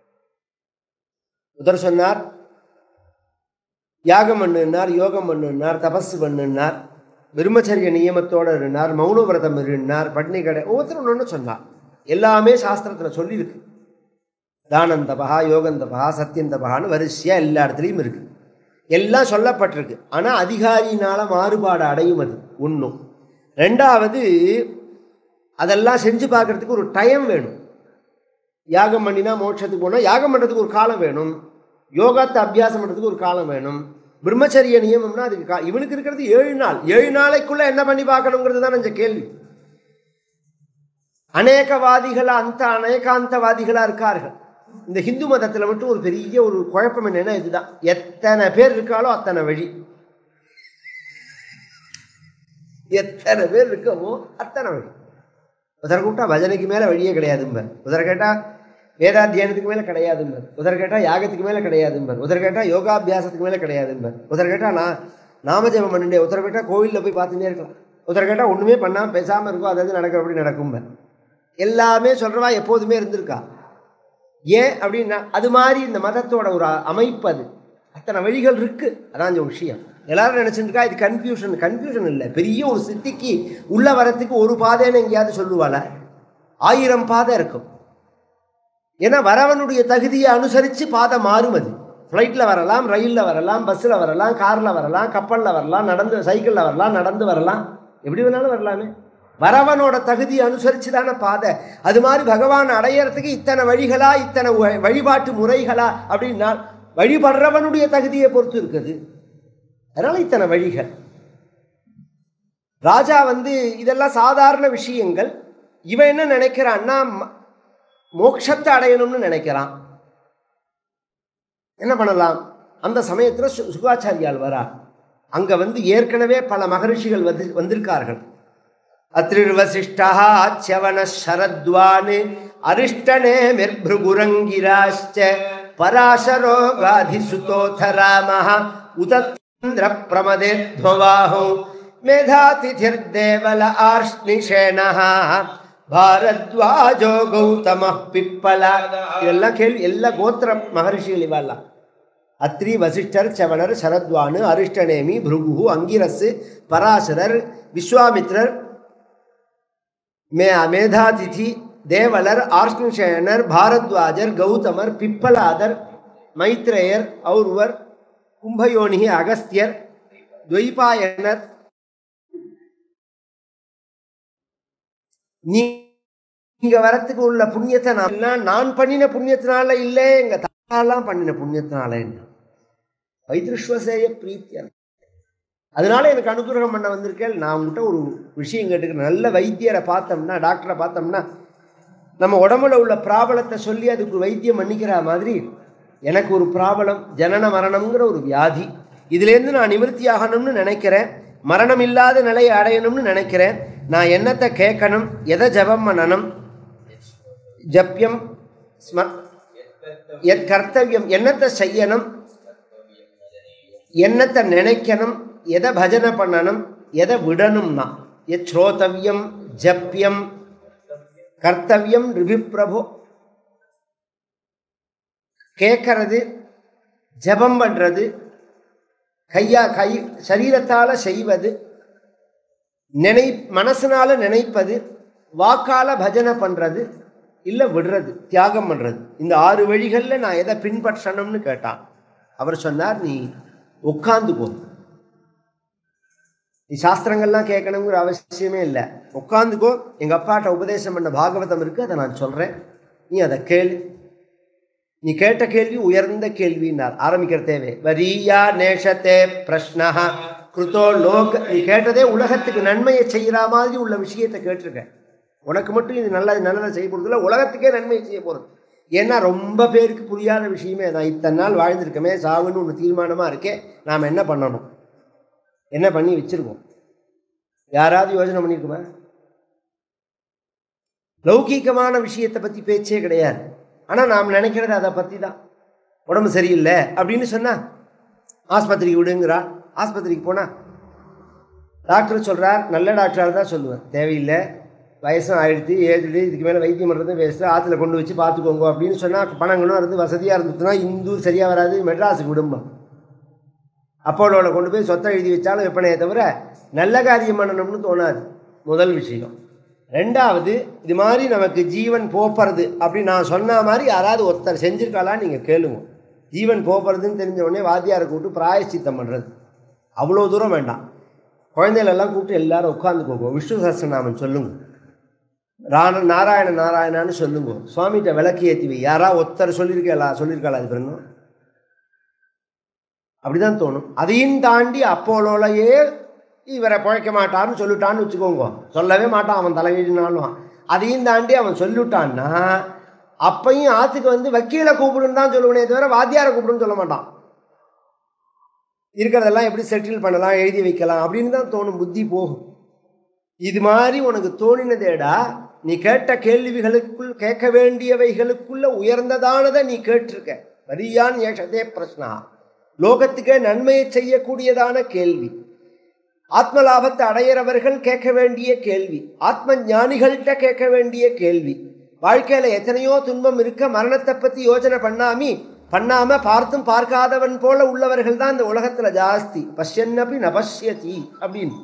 உதர் சொன்னார் யாகம் பண்ணுனார் யோகம் பண்ணுனார் தபஸ் பண்ணுனார் பிரம்மச்சரிய நியமத்தோடு இருந்தார் மௌன விரதம் இருந்தார் பட்னி கடை ஒவ்வொருத்தரும் ஒன்று சொன்னார் எல்லாமே சாஸ்திரத்தில் சொல்லியிருக்கு தானந்தபகா யோகந்தபகா சத்தியந்தபகான்னு வரிசையாக எல்லா இடத்துலையும் இருக்குது எல்லாம் சொல்லப்பட்டிருக்கு ஆனால் அதிகாரியினால் மாறுபாடு அடையும் அது ஒன்றும் ரெண்டாவது அதெல்லாம் செஞ்சு பார்க்குறதுக்கு ஒரு டைம் வேணும் யாகம் பண்ணினா மோட்சத்துக்கு போனால் யாகம் பண்ணுறதுக்கு ஒரு காலம் வேணும் யோகாத்தை அபியாசம் பண்ணுறதுக்கு ஒரு காலம் வேணும் பிரம்மச்சரிய நியமம்னா அதுக்கு கா இவனுக்கு இருக்கிறது ஏழு நாள் ஏழு நாளைக்குள்ளே என்ன பண்ணி பார்க்கணுங்கிறது தான் இந்த கேள்வி அநேகவாதிகளா அந்த அநேகாந்தவாதிகளா இருக்கார்கள் இந்த ஹிந்து மதத்தில் மட்டும் ஒரு பெரிய ஒரு குழப்பம் என்னன்னா இதுதான் எத்தனை பேர் இருக்காளோ அத்தனை வழி எத்தனை பேர் இருக்கமோ அத்தனை வழி உதர கூட்டா பஜனைக்கு மேலே வழியே கிடையாதும்பர் உதர கேட்டால் வேதாத்தியானத்துக்கு மேலே கிடையாதும்பர் உதர கேட்டால் யாகத்துக்கு மேலே கிடையாதும்பர் உதர கேட்டால் யோகாபியாசத்துக்கு மேலே கிடையாதும்பர் உதர கேட்டால் நான் நாமஜபம் பண்ணிட்டே உத்தர கேட்டால் கோவிலில் போய் பார்த்துட்டே இருக்கலாம் உத்தர கேட்டால் ஒன்றுமே பண்ணாமல் பேசாமல் இருக்கும் அதாவது நடக்கிறபடி நடக்கும்பர் எல்லாமே சொல்கிறவா எப்போதுமே இருந்திருக்கா ஏன் அப்படின்னா அது மாதிரி இந்த மதத்தோட ஒரு அமைப்பு அது அத்தனை வழிகள் இருக்குது அதான் இந்த விஷயம் எல்லாரும் நினச்சிருக்கா இது கன்ஃபியூஷன் கன்ஃபியூஷன் இல்லை பெரிய ஒரு சிட்டிக்கு உள்ள வரத்துக்கு ஒரு பாதைன்னு எங்கேயாவது சொல்லுவாள ஆயிரம் பாதை இருக்கும் ஏன்னா வரவனுடைய தகுதியை அனுசரித்து பாதை மாறும் அது ஃப்ளைட்டில் வரலாம் ரயிலில் வரலாம் பஸ்ஸில் வரலாம் காரில் வரலாம் கப்பலில் வரலாம் நடந்து சைக்கிளில் வரலாம் நடந்து வரலாம் எப்படி வேணாலும் வரலாமே வரவனோட தகுதியை அனுசரித்து தானே பாதை அது மாதிரி பகவான் அடையறதுக்கு இத்தனை வழிகளா இத்தனை வ- வழிபாட்டு முறைகளா அப்படின்னா வழிபடுறவனுடைய தகுதியை பொறுத்து இருக்குது அதனால இத்தனை வழிகள் ராஜா வந்து இதெல்லாம் சாதாரண விஷயங்கள் இவன் என்ன நினைக்கிறான்னா ம- மோட்சத்தை அடையணும்னு நினைக்கிறான் என்ன பண்ணலாம் அந்த சமயத்தில் சு சுகாச்சாரியால் வரா அங்கே வந்து ஏற்கனவே பல மகரிஷிகள் வந்து வந்திருக்கார்கள் அத்ரிர்வசிஷ்டா ச்சவன சரத்வான் அரிஷ்டனே மிர்பிருகுரங்கிராஷ்ச பராசரோ காதிசுதோத ராமः உதத்ந்திர பிரமதே துவாஹோ மேதாதிதிர்தேவல ஆர்ஷ்ணிஷேணः பாரத்வாஜோ கௌதம பிப்பல இதெல்லாம் கேள்வி எல்லா கோத்திர மகரிஷிகள் இவெல்லாம் அத்ரி வசிஷ்டர் சவணர் சரத்வானு அரிஷ்டநேமி பிருகு அங்கிரசு பராசரர் விஸ்வாமித்ரர் மே மேதாதிதி தேவலர் ஆர்ஷ்ணசேனர் பாரத்வாஜர் கௌதமர் பிப்பலாதர் மைத்ரேயர் ஔர்வர் கும்பயோனி அகஸ்தியர் துவைபாயனர் நீ இங்க வரத்துக்கு உள்ள புண்ணியத்தை நான் இல்ல, நான் பண்ணின புண்ணியத்தினால இல்லை எங்க தாத்தாலாம் பண்ணின புண்ணியத்தினால என்ன வைத்திருஷ்வசேய பிரீத்தியன் அதனால எனக்கு அனுகிரகம் பண்ண வந்திருக்கேன் நான் உங்ககிட்ட ஒரு விஷயம் கேட்டுக்கிறேன் நல்ல வைத்தியரை பார்த்தோம்னா டாக்டரை பார்த்தோம்னா நம்ம உடம்புல உள்ள ப்ராபலத்தை சொல்லி அதுக்கு ஒரு வைத்தியம் பண்ணிக்கிற மாதிரி எனக்கு ஒரு ப்ராபலம் ஜனன மரணம்ங்கிற ஒரு வியாதி இதுலேருந்து நான் நிவர்த்தி ஆகணும்னு நினைக்கிறேன் மரணம் இல்லாத நிலையை அடையணும்னு நினைக்கிறேன் நான் என்னத்தை கேட்கணும் எதை ஜபம் பண்ணணும் ஜப்யம் ஸ்ம எத் கர்த்தவியம் என்னத்தை செய்யணும் என்னத்தை நினைக்கணும் எதை பஜனை பண்ணணும் எதை விடணும்னா எத் ஸ்ரோதவியம் ஜப்யம் கர்த்தவியம் ரிபிப்பிரபு கேட்கறது ஜபம் பண்ணுறது கையா கை சரீரத்தால் செய்வது நினை மனசுனால நினைப்பது வாக்கால பஜனை பண்ணுறது இல்லை விடுறது தியாகம் பண்ணுறது இந்த ஆறு வழிகளில் நான் எதை பின்பற்றணும்னு கேட்டான் அவர் சொன்னார் நீ உட்காந்துக்கோ நீ சாஸ்திரங்கள்லாம் கேட்கணுங்கிற அவசியமே இல்லை உட்காந்துக்கோ எங்கள் அப்பாட்ட உபதேசம் பண்ண பாகவதம் இருக்குது அதை நான் சொல்கிறேன் நீ அதை கேளு நீ கேட்ட கேள்வி உயர்ந்த கேள்வின்னார் ஆரம்பிக்கிற தேவை வரியா நேஷத்தே பிரஷ்னா கிருத்தோ லோக நீ கேட்டதே உலகத்துக்கு நன்மையை செய்கிற மாதிரி உள்ள விஷயத்தை கேட்டிருக்க உனக்கு மட்டும் இது நல்லது நல்லதை செய்ய போகிறது இல்லை உலகத்துக்கே நன்மையை செய்ய போகிறது ஏன்னா ரொம்ப பேருக்கு புரியாத விஷயமே நான் இத்தனை நாள் வாழ்ந்திருக்கமே சாவுன்னு ஒன்று தீர்மானமாக இருக்கே நாம் என்ன பண்ணணும் என்ன பண்ணி வச்சுருக்கோம் யாராவது யோசனை பண்ணியிருக்குமா லௌகீகமான விஷயத்தை பற்றி பேச்சே கிடையாது ஆனால் நாம் நினைக்கிறது அதை பற்றி தான் உடம்பு சரியில்லை அப்படின்னு சொன்னா ஆஸ்பத்திரிக்கு விடுங்கிறா ஆஸ்பத்திரிக்கு போனா டாக்டர் சொல்கிறார் நல்ல டாக்டராக தான் சொல்லுவேன் தேவையில்லை வயசும் ஆயிடுத்து ஏழுடு இதுக்கு மேலே வைத்தியம் பண்ணுறது வேஸ்ட்டு ஆற்றுல கொண்டு வச்சு பார்த்துக்கோங்க அப்படின்னு சொன்னால் பணங்களும் இருந்து வசதியாக இருந்துச்சுன்னா இந்து சரியாக வராது மெட்ராஸுக்கு விடும்பா அப்போலோவில் கொண்டு போய் சொத்தை எழுதி வச்சாலும் விற்பனையை தவிர நல்ல காரியம் பண்ணணும்னு தோணாது முதல் விஷயம் ரெண்டாவது இது மாதிரி நமக்கு ஜீவன் போப்புறது அப்படி நான் சொன்ன மாதிரி யாராவது ஒருத்தர் செஞ்சுருக்காளான்னு நீங்கள் கேளுங்க ஜீவன் போப்புறதுன்னு தெரிஞ்ச உடனே வாத்தியாரை கூப்பிட்டு பிராயச்சித்தம் பண்ணுறது அவ்வளோ தூரம் வேண்டாம் குழந்தைகளெல்லாம் கூப்பிட்டு எல்லாரும் உட்காந்துக்கோங்க விஷ்ணு சஹஸ்ரநாமம் சொல்லுங்க ராண நாராயண நாராயணான்னு சொல்லுங்க சுவாமிகிட்ட விளக்கு ஏற்றி வை யாரா ஒருத்தர் சொல்லியிருக்கா சொல்லியிருக்காளா அது பிறந்தும் அப்படிதான் தோணும் அதையும் தாண்டி அப்போலோலையே இவரை பழைக்க மாட்டான்னு சொல்லிட்டான்னு வச்சுக்கோங்க சொல்லவே மாட்டான் அவன் தலைவீடினாலும் அதையும் தாண்டி அவன் சொல்லிவிட்டான்னா அப்பையும் ஆத்துக்கு வந்து வக்கீலை கூப்பிடுன்னு தான் சொல்லுவனே தவிர வாத்தியாரை கூப்பிடுன்னு சொல்ல மாட்டான் இருக்கிறதெல்லாம் எப்படி செட்டில் பண்ணலாம் எழுதி வைக்கலாம் அப்படின்னு தான் தோணும் புத்தி போகும் இது மாதிரி உனக்கு தோணினதேடா நீ கேட்ட கேள்விகளுக்குள் கேட்க வேண்டியவைகளுக்குள்ள உயர்ந்ததானதை நீ கேட்டிருக்க வரியான் ஏஷதே பிரശ്னா லோகத்துக்கே நன்மையை செய்யக்கூடியதான கேள்வி ஆத்ம லாபத்தை அடையிறவர்கள் கேட்க வேண்டிய கேள்வி ஆத்ம ஞானிகள்கிட்ட கேட்க வேண்டிய கேள்வி வாழ்க்கையில எத்தனையோ துன்பம் இருக்க மரணத்தை பத்தி யோசனை பண்ணாமி பண்ணாம பார்த்தும் பார்க்காதவன் போல உள்ளவர்கள் தான் இந்த உலகத்துல ஜாஸ்தி பஷ்யன்னபி நபஷ்யதி அப்படின்னு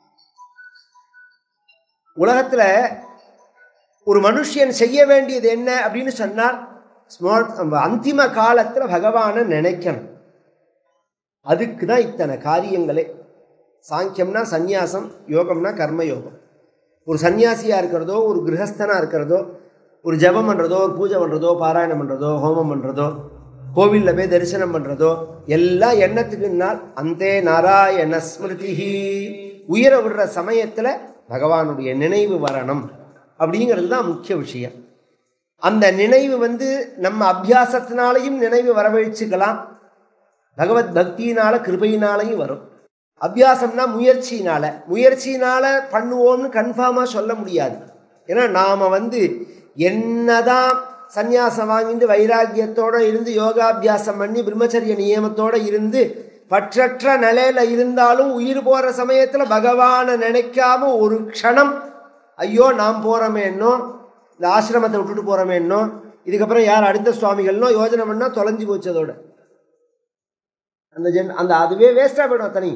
உலகத்துல ஒரு மனுஷன் செய்ய வேண்டியது என்ன அப்படின்னு சொன்னால் ஸ்மால் அந்திம காலத்துல பகவானை நினைக்கணும் அதுக்கு தான் இத்தனை காரியங்களே சாங்கியம்னா சந்நியாசம் யோகம்னா கர்மயோகம் ஒரு சன்னியாசியா இருக்கிறதோ ஒரு கிரகஸ்தனா இருக்கிறதோ ஒரு ஜெபம் பண்ணுறதோ ஒரு பூஜை பண்ணுறதோ பாராயணம் பண்ணுறதோ ஹோமம் பண்ணுறதோ கோவிலில் போய் தரிசனம் பண்ணுறதோ எல்லாம் எண்ணத்துக்குனால் அந்தே நாராயண ஸ்மிருதிஹி உயிரை விடுற சமயத்தில் பகவானுடைய நினைவு வரணும் அப்படிங்கிறது தான் முக்கிய விஷயம் அந்த நினைவு வந்து நம்ம அபியாசத்தினாலையும் நினைவு வரவழைச்சுக்கலாம் பகவத் பக்தியினால கிருபையினாலையும் வரும் அபியாசம்னா முயற்சியினால முயற்சியினால பண்ணுவோம்னு கன்ஃபார்மாக சொல்ல முடியாது ஏன்னா நாம் வந்து என்னதான் சந்நியாசம் வாங்கிட்டு வைராக்கியத்தோட இருந்து யோகாபியாசம் பண்ணி பிரம்மச்சரிய நியமத்தோட இருந்து பற்றற்ற நிலையில இருந்தாலும் உயிர் போற சமயத்துல பகவானை நினைக்காம ஒரு க்ஷணம் ஐயோ நாம் போறோமேன்னோ இந்த ஆசிரமத்தை விட்டுட்டு போறோமேன்னோ இதுக்கப்புறம் யார் அடுத்த சுவாமிகள்னோ யோஜனை பண்ணா தொலைஞ்சு போச்சு அதோட அந்த ஜென் அந்த அதுவே வேஸ்டா போயிடும் அத்தனை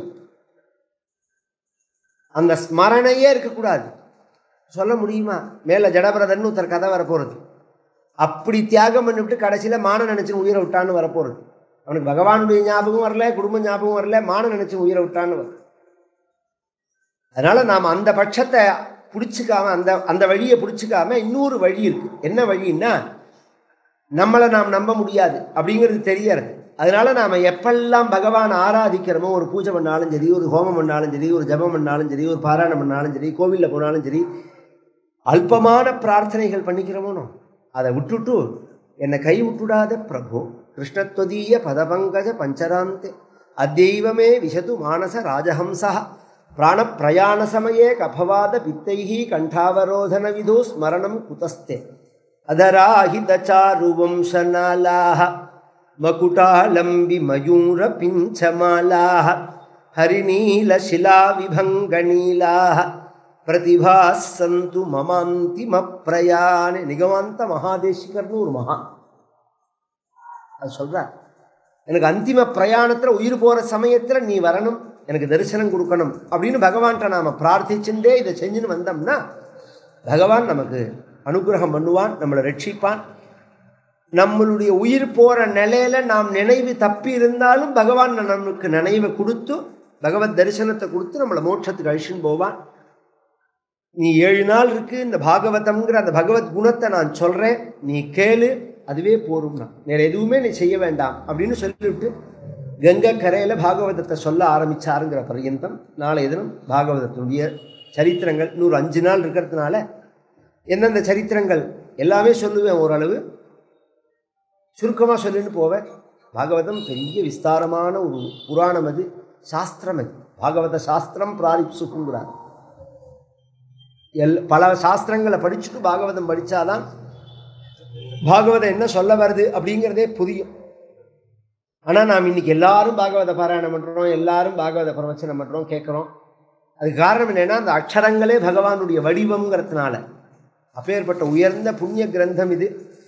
அந்த ஸ்மரணையே இருக்கக்கூடாது சொல்ல முடியுமா மேலே ஜடபிரதன் ஒருத்தர் கதை வரப்போகிறது அப்படி தியாகம் பண்ணிவிட்டு கடைசியில் மான நினச்சி உயிரை விட்டான்னு வரப்போகிறது அவனுக்கு பகவானுடைய ஞாபகம் வரல குடும்ப ஞாபகம் வரல மான நினச்சி உயிரை விட்டான்னு வரும் அதனால் நாம் அந்த பட்சத்தை பிடிச்சிக்காம அந்த அந்த வழியை பிடிச்சிக்காம இன்னொரு வழி இருக்கு என்ன வழின்னா நம்மளை நாம் நம்ப முடியாது அப்படிங்கிறது தெரியறது அதனால நாம் எப்பெல்லாம் பகவான் ஆராதிக்கிறோமோ ஒரு பூஜை பண்ணாலும் சரி ஒரு ஹோமம் பண்ணாலும் சரி ஒரு ஜபம் பண்ணாலும் சரி ஒரு பாராயணம் பண்ணாலும் சரி கோவிலில் போனாலும் சரி அல்பமான பிரார்த்தனைகள் பண்ணிக்கிறோமோனோ அதை விட்டுட்டு என்னை கை விட்டுடாத பிரபு கிருஷ்ணத்வதீய பதபங்கஜ பஞ்சராந்தே அத்தெய்வமே விசது மானச ராஜஹம்சா பிராண பிரயாண சமயே கபவாத பித்தைஹி கண்டாவரோதன விதோ ஸ்மரணம் குதஸ்தே அதராஹிதச்சாருவம்சநாளாः मकुटालम्बि मयूरपिञ्छमालाः हरिनीलशिलाविभङ्गनीलाः प्रतिभाः सन्तु மமாந்திமப்பிரயாணி நிகமாந்த மகாதேசிகர்னு ஒரு மகா அது சொல்கிறார் எனக்கு அந்திம பிரயாணத்தில் உயிர் போகிற சமயத்தில் நீ வரணும் எனக்கு தரிசனம் கொடுக்கணும் அப்படின்னு பகவான்கிட்ட நாம் பிரார்த்திச்சுட்டே இதை செஞ்சுன்னு வந்தோம்னா பகவான் நமக்கு அனுகிரகம் பண்ணுவான் நம்மளை ரட்சிப்பான் நம்மளுடைய உயிர் போகிற நிலையில நாம் நினைவு தப்பி இருந்தாலும் பகவான் நமக்கு நினைவை கொடுத்து பகவத் தரிசனத்தை கொடுத்து நம்மளை மோட்சத்துக்கு அழிச்சுன்னு போவான் நீ ஏழு நாள் இருக்கு இந்த பாகவதம்ங்கிற அந்த பகவத் குணத்தை நான் சொல்கிறேன் நீ கேளு அதுவே போரும்னா வேற எதுவுமே நீ செய்ய வேண்டாம் அப்படின்னு சொல்லிவிட்டு கங்கை கரையில் பாகவதத்தை சொல்ல ஆரம்பிச்சாருங்கிற பர்யந்தம் நாளைய தினம் பாகவதத்தினுடைய சரித்திரங்கள் இன்னொரு அஞ்சு நாள் இருக்கிறதுனால எந்தெந்த சரித்திரங்கள் எல்லாமே சொல்லுவேன் ஓரளவு சுருக்கமாக சொல்லின்னு போவேன் பாகவதம் பெரிய விஸ்தாரமான ஒரு புராணம் அது சாஸ்திரம் அது பாகவத சாஸ்திரம் பிராரிப்சுக்குங்கிறார் எல் பல சாஸ்திரங்களை படிச்சுட்டு பாகவதம் படித்தாதான் பாகவதம் என்ன சொல்ல வருது அப்படிங்கிறதே புரியும் ஆனால் நாம் இன்னைக்கு எல்லாரும் பாகவத பாராயணம் பண்ணுறோம் எல்லாரும் பாகவத பிரவச்சனம் பண்ணுறோம் கேட்குறோம் அதுக்கு காரணம் என்னென்னா அந்த அக்ஷரங்களே பகவானுடைய வடிவம்ங்கிறதுனால அப்பேற்பட்ட உயர்ந்த புண்ணிய கிரந்தம் இது